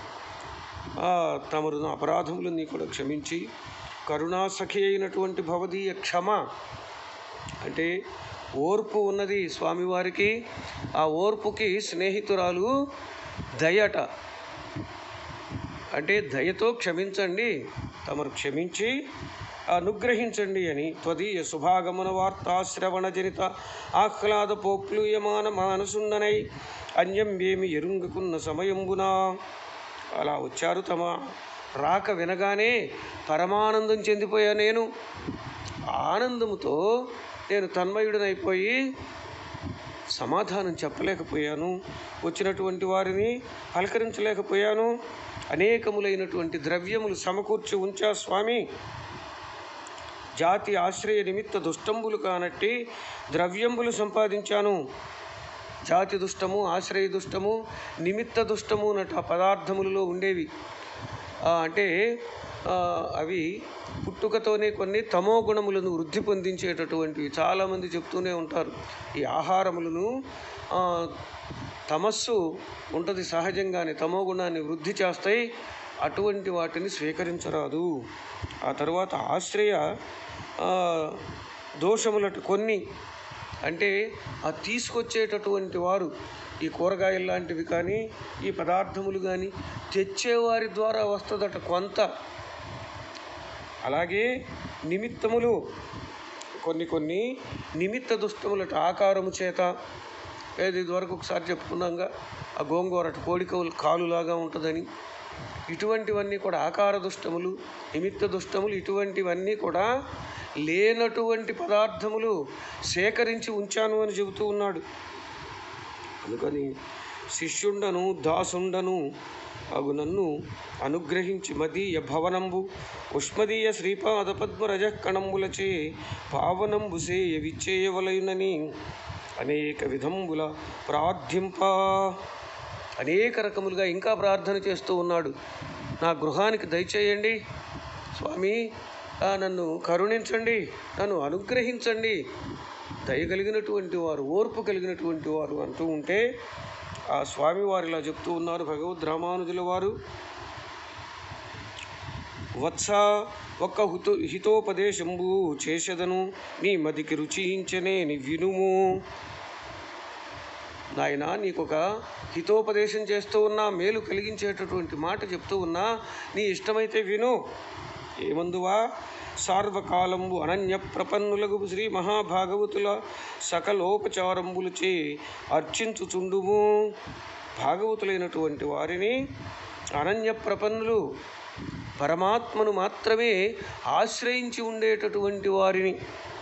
ఆ, తమరు నా అపరాధములన్నీ కూడా క్షమించి కరుణాసఖి అయినటువంటి భవదీయ క్షమ అంటే ఓర్పు ఉన్నది స్వామివారికి ఆ ఓర్పుకి స్నేహితురాలు దయట అంటే దయతో క్షమించండి తమరు క్షమించి అనుగ్రహించండి అని త్వదీయ శుభాగమన వార్తాశ్రవణ జనిత ఆహ్లాద పోప్లూయమాన మానసుండనై అన్యం ఏమి ఎరుంగుకున్న సమయంబున అలా వచ్చారు తమ రాక వినగానే పరమానందం చెందిపోయా నేను ఆనందముతో నేను తన్మయుడనైపోయి సమాధానం చెప్పలేకపోయాను వచ్చినటువంటి వారిని పలకరించలేకపోయాను అనేకములైనటువంటి ద్రవ్యములు సమకూర్చి ఉంచా స్వామి జాతి ఆశ్రయ నిమిత్త దుష్టంబులు కానట్టి ద్రవ్యంబులు సంపాదించాను జాతి దుష్టము ఆశ్రయ దుష్టము నిమిత్త దుష్టము అన్నట్టు ఆ పదార్థములలో ఉండేవి ఆ, అంటే ఆ, అవి పుట్టుకతోనే కొన్ని తమో గుణములను వృద్ధి పొందించేటటువంటివి చాలామంది చెప్తూనే ఉంటారు ఈ ఆహారములను ఆ, తమస్సు ఉంటుంది సహజంగానే తమో గుణాన్ని వృద్ధి చేస్తాయి అటువంటి వాటిని స్వీకరించరాదు ఆ తర్వాత ఆశ్రయ ఆ, దోషములటు కొన్ని అంటే ఆ తీసుకొచ్చేటటువంటి వారు ఈ కూరగాయలు లాంటివి కానీ ఈ పదార్థములు కానీ తెచ్చేవారి ద్వారా వస్తుందట కొంత అలాగే నిమిత్తములు కొన్ని కొన్ని నిమిత్త దుష్టములట ఆకారము చేత ఏది ఇదివరకు ఒకసారి చెప్పుకున్నాంగా ఆ గోంగూరట కోడికవులు కాలులాగా ఉంటుందని ఇటువంటివన్నీ కూడా ఆకార దుష్టములు నిమిత్త దుష్టములు ఇటువంటివన్నీ కూడా లేనటువంటి పదార్థములు సేకరించి ఉంచాను అని చెబుతూ ఉన్నాడు అందుకని శిష్యుండను దాసుండను అగు నన్ను అనుగ్రహించి మదీయ భవనంబు ఉష్మదీయ శ్రీపాద పద్మరజ కణంబులచే పావనంబు సేయ విచ్చేయవలయునని అనేక విధంబుల ప్రార్థింప అనేక రకములుగా ఇంకా ప్రార్థన చేస్తూ ఉన్నాడు నా గృహానికి దయచేయండి స్వామి ఆ, నన్ను కరుణించండి నన్ను అనుగ్రహించండి దయ కలిగినటువంటి వారు ఓర్పు కలిగినటువంటి వారు అంటూ ఉంటే ఆ స్వామి వారు ఇలా చెప్తూ ఉన్నారు భగవద్ రామానుజుల వారు వత్స ఒక్క హుతో హితోపదేశంబు చేసెదను నీ మదికి రుచించనే ని వినుము నాయన నీకు ఒక హితోపదేశం చేస్తూ ఉన్నా మేలు కలిగించేటటువంటి మాట చెప్తూ ఉన్నా నీ ఇష్టమైతే విను ఏమందువా సార్వకాలంబు అనన్య ప్రపన్నులకు శ్రీ మహాభాగవతుల సకలోపచారంబులచే అర్చించుచుండుము భాగవతులైనటువంటి వారిని అనన్య ప్రపన్నులు పరమాత్మను మాత్రమే ఆశ్రయించి ఉండేటటువంటి వారిని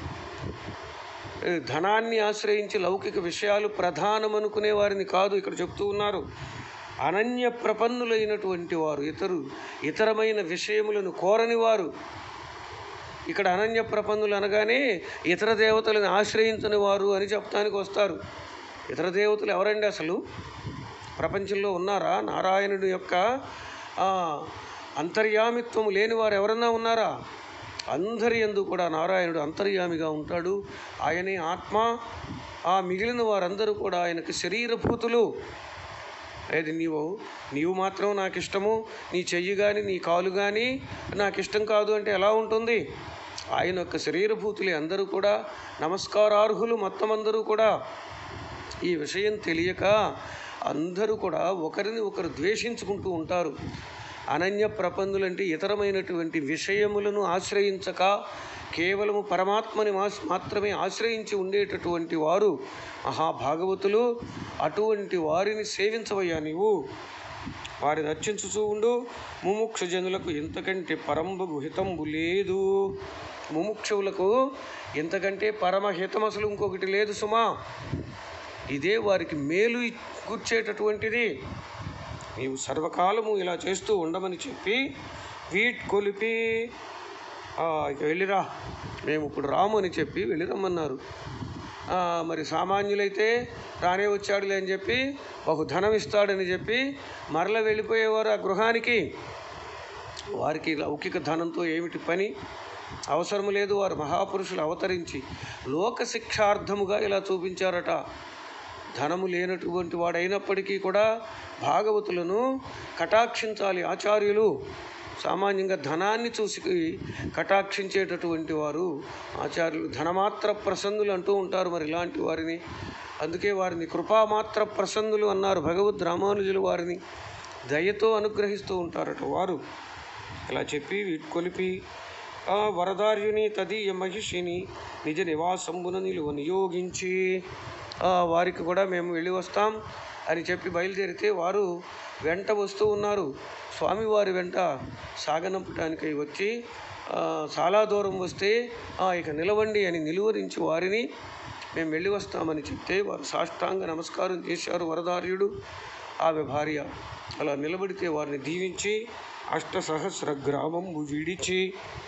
ధనాన్ని ఆశ్రయించి లౌకిక విషయాలు ప్రధానమనుకునే వారిని కాదు ఇక్కడ చెప్తూ ఉన్నారు అనన్య ప్రపన్నులైనటువంటి వారు ఇతరు ఇతరమైన విషయములను కోరని వారు ఇక్కడ అనన్య ప్రపన్నులు అనగానే ఇతర దేవతలను ఆశ్రయించని వారు అని చెప్పడానికి వస్తారు ఇతర దేవతలు ఎవరండి అసలు ప్రపంచంలో ఉన్నారా నారాయణుడి యొక్క ఆ, అంతర్యామిత్వం లేని వారు ఎవరన్నా ఉన్నారా అందరి యందు కూడా నారాయణుడు అంతర్యామిగా ఉంటాడు ఆయనే ఆత్మ ఆ మిగిలిన వారందరూ కూడా ఆయనకు శరీరభూతులు అది నీవు నీవు మాత్రం నాకు ఇష్టము నీ చెయ్యి కానీ నీ కాలు కానీ నాకు ఇష్టం కాదు అంటే ఎలా ఉంటుంది ఆయన యొక్క శరీరభూతులే అందరూ కూడా నమస్కారార్హులు మొత్తం అందరూ కూడా ఈ విషయం తెలియక అందరూ కూడా ఒకరిని ఒకరు ద్వేషించుకుంటూ ఉంటారు అనన్య ప్రపందులంటే ఇతరమైనటువంటి విషయములను ఆశ్రయించక కేవలము పరమాత్మని మాస్- మాత్రమే ఆశ్రయించి ఉండేటటువంటి వారు మహాభాగవతులు అటువంటి వారిని సేవించవయ్యా నీవు వారిని రక్షించుచూ ఉండు ముముక్ష జనులకు ఇంతకంటే పరంబు హితంబు లేదు ముముక్షువులకు ఇంతకంటే పరమహితం అసలు ఇంకొకటి లేదు సుమా ఇదే వారికి మేలు ఇ- కూర్చేటటువంటిది నీవు సర్వకాలము ఇలా చేస్తూ ఉండమని చెప్పి వీట్ కొలిపి "ఆ, ఇక వెళ్ళిరా మేము ఇప్పుడు రాము అని చెప్పి వెళ్ళిరమ్మన్నారు ఆ, మరి సామాన్యులైతే రానే వచ్చాడులే అని చెప్పి బహు ధనం ఇస్తాడని చెప్పి మరల వెళ్ళిపోయేవారు ఆ గృహానికి వారికి లౌకిక ధనంతో ఏమిటి పని అవసరం లేదు వారు మహాపురుషులు అవతరించి లోక శిక్షార్థముగా ఇలా చూపించారట ధనము లేనటువంటి వాడైనప్పటికీ కూడా భాగవతులను కటాక్షించాలి ఆచార్యులు సామాన్యంగా ధనాన్ని చూసి కటాక్షించేటటువంటి వారు ఆచార్యులు ధనమాత్ర ప్రసన్నులు అంటూ ఉంటారు మరి ఇలాంటి వారిని అందుకే వారిని కృపామాత్ర ప్రసన్నులు అన్నారు భగవద్ రామానుజులు వారిని దయతో అనుగ్రహిస్తూ ఉంటారట వారు ఇలా చెప్పి వీటి కొలిపి ఆ వరదార్యుని తదీయ మహిషిని నిజ నివాసంబున నిలువ నియోగించి ఆ, వారికి కూడా మేము వెళ్ళి వస్తాం అని చెప్పి బయలుదేరితే వారు వెంట వస్తూ ఉన్నారు స్వామివారి వెంట సాగనంపటానికై వచ్చి ఆ, చాలా దూరం వస్తే "ఆ, ఇక నిలవండి అని నిలువరించి వారిని మేము వెళ్ళి వస్తామని చెప్తే వారు సాష్టాంగ నమస్కారం చేశారు వరదార్యుడు ఆమె భార్య అలా నిలబడితే వారిని దీవించి అష్టసహస్ర గ్రామంబు విడిచి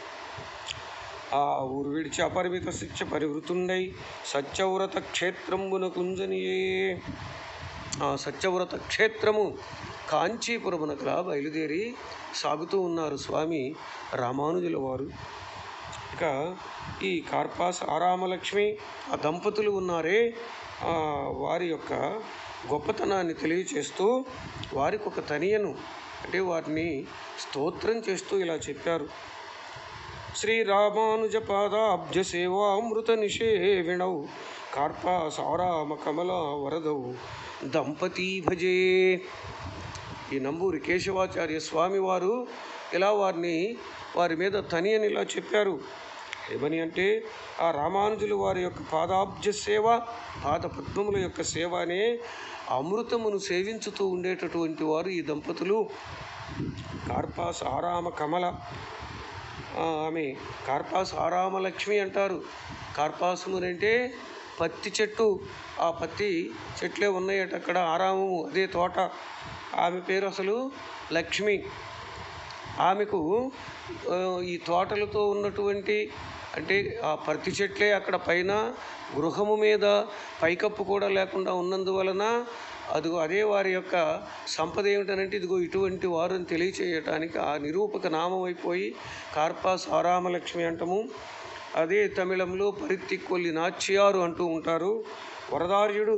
ఆ ఊరు విడిచి అపరిమిత శిక్ష పరివృతుండై సత్యవ్రత క్షేత్రంబున కుంజనియే ఆ సత్యవ్రత క్షేత్రము కాంచీపురమునకలా బయలుదేరి సాగుతూ ఉన్నారు స్వామి రామానుజుల వారు ఇక ఈ కార్పాస్ ఆరామలక్ష్మి ఆ దంపతులు ఉన్నారే ఆ వారి యొక్క గొప్పతనాన్ని తెలియచేస్తూ వారికి ఒక తనియను అంటే వారిని స్తోత్రం చేస్తూ ఇలా చెప్పారు శ్రీరామానుజ పాదాబ్జ సేవామృత నిషేవిణౌ కార్పా సారామ కమల వరదౌ దంపతీ భజే ఈ నంబూరి కేశవాచార్య స్వామి వారు ఇలా వారిని వారి మీద తని అని ఇలా చెప్పారు ఏమని అంటే ఆ రామానుజులు వారి యొక్క పాదాబ్జ సేవ పాద పద్మముల యొక్క సేవ అనే అమృతమును సేవించుతూ ఉండేటటువంటి వారు ఈ దంపతులు కార్పాస్ ఆరామ కమల ఆ, ఆమె కార్పాస్ ఆరామలక్ష్మి అంటారు కార్పాసము అంటే పత్తి చెట్టు ఆ పత్తి చెట్లే ఉన్నాయట అక్కడ ఆరామము అదే తోట ఆమె పేరు అసలు లక్ష్మి ఆమెకు ఆ, ఈ తోటలతో ఉన్నటువంటి అంటే ఆ పత్తి చెట్లే అక్కడ పైన గృహము మీద పైకప్పు కూడా లేకుండా ఉన్నందువలన అదిగో అదే వారి యొక్క సంపద ఏమిటనంటే ఇదిగో ఇటువంటి వారు అని తెలియచేయటానికి ఆ నిరూపక నామం అయిపోయి కార్పాస్ ఆరామలక్ష్మి అంటము అదే తమిళంలో పరిత్తికొల్లి నాచ్యారు అంటూ ఉంటారు వరదార్యుడు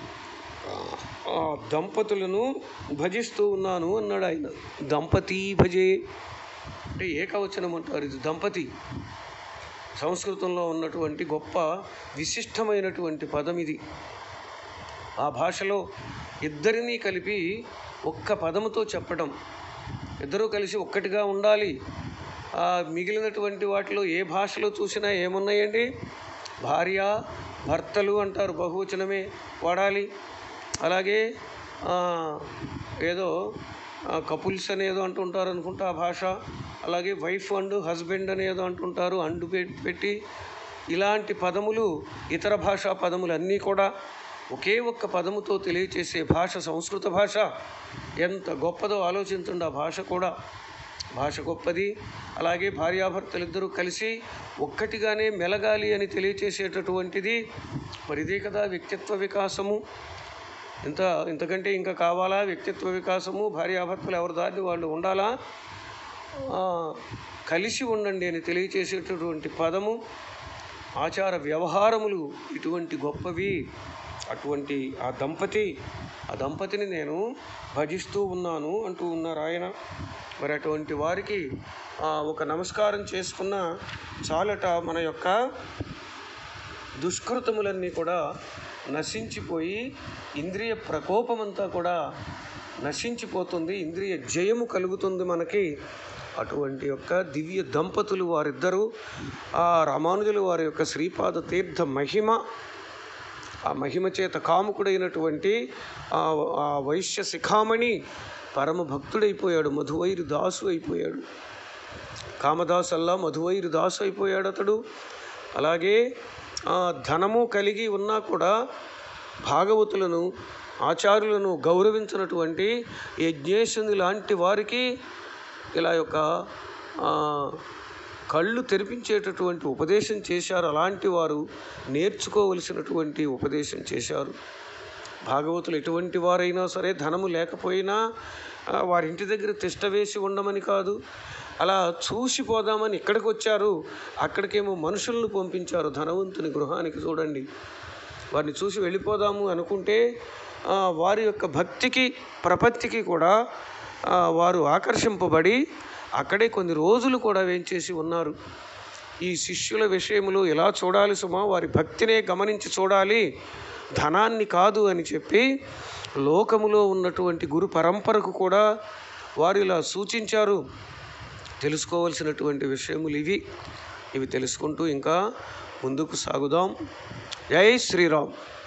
ఆ దంపతులను భజిస్తూ ఉన్నాను అన్నాడు ఆయన దంపతీ భజే అంటే ఏకవచనం అంటారు ఇది దంపతి సంస్కృతంలో ఉన్నటువంటి గొప్ప విశిష్టమైనటువంటి పదం ఇది ఆ భాషలో ఇద్దరినీ కలిపి ఒక్క పదముతో చెప్పడం ఇద్దరూ కలిసి ఒక్కటిగా ఉండాలి ఆ మిగిలినటువంటి వాటిలో ఏ భాషలో చూసినా ఏమున్నాయండి భార్య భర్తలు అంటారు బహువచనమే వాడాలి అలాగే ఆ, ఏదో కపుల్స్ అనేదో అంటుంటారు అనుకుంటా ఆ భాష అలాగే వైఫ్ అండ్ హస్బెండ్ అనేదో అంటుంటారు అండు పె- పెట్టి ఇలాంటి పదములు ఇతర భాషా పదములు అన్నీ కూడా ఒకే ఒక్క పదముతో తెలియచేసే భాష సంస్కృత భాష ఎంత గొప్పదో ఆలోచించండి ఆ భాష కూడా భాష గొప్పది అలాగే భార్యాభర్తలిద్దరూ కలిసి ఒక్కటిగానే మెలగాలి అని తెలియచేసేటటువంటిది మరి ఇదే కదా వ్యక్తిత్వ వికాసము ఇంత ఇంతకంటే ఇంకా కావాలా వ్యక్తిత్వ వికాసము భార్యాభర్తలు ఎవరి దారిని వాళ్ళు ఉండాలా ఆ, కలిసి ఉండండి అని తెలియచేసేటటువంటి పదము ఆచార వ్యవహారములు ఇటువంటి గొప్పవి అటువంటి ఆ దంపతి ఆ దంపతిని నేను భజిస్తూ ఉన్నాను అంటూ ఉన్నారు ఆయన మరి అటువంటి వారికి ఆ, ఒక నమస్కారం చేసుకున్న చాలట మన యొక్క దుష్కృతములన్నీ కూడా నశించిపోయి ఇంద్రియ ప్రకోపమంతా కూడా నశించిపోతుంది ఇంద్రియ జయము కలుగుతుంది మనకి అటువంటి యొక్క దివ్య దంపతులు వారిద్దరూ ఆ రామానుజులు వారి యొక్క శ్రీపాద తీర్థ మహిమ ఆ మహిమ చేత కాముకుడైనటువంటి ఆ ఆ వైశ్య శిఖామణి పరమ భక్తుడైపోయాడు మధువైరు దాసు అయిపోయాడు కామదాసల్లా మధువైరు దాసు అయిపోయాడు అతడు అలాగే ఆ, ధనము కలిగి ఉన్నా కూడా భాగవతులను ఆచార్యులను గౌరవించినటువంటి యజ్ఞేశుని లాంటి వారికి ఇలా యొక్క ఆ, కళ్ళు తెరిపించేటటువంటి ఉపదేశం చేశారు అలాంటి వారు నేర్చుకోవలసినటువంటి ఉపదేశం చేశారు భాగవతులు ఎటువంటి వారైనా సరే ధనము లేకపోయినా ఆ, వారి ఇంటి దగ్గర తిష్ట వేసి ఉండమని కాదు అలా చూసిపోదామని ఇక్కడికి వచ్చారు అక్కడికేమో మనుషులను పంపించారు ధనవంతుని గృహానికి చూడండి వారిని చూసి వెళ్ళిపోదాము అనుకుంటే ఆ, వారి యొక్క భక్తికి ప్రపత్తికి కూడా ఆ, వారు ఆకర్షింపబడి అక్కడే కొన్ని రోజులు కూడా వేంచేసి ఉన్నారు ఈ శిష్యుల విషయములు ఎలా చూడాలి సుమా వారి భక్తినే గమనించి చూడాలి ధనాన్ని కాదు అని చెప్పి లోకములో ఉన్నటువంటి గురు పరంపరకు కూడా వారు ఇలా సూచించారు తెలుసుకోవలసినటువంటి విషయములు ఇవి ఇవి తెలుసుకుంటూ ఇంకా ముందుకు సాగుదాం జై శ్రీరామ్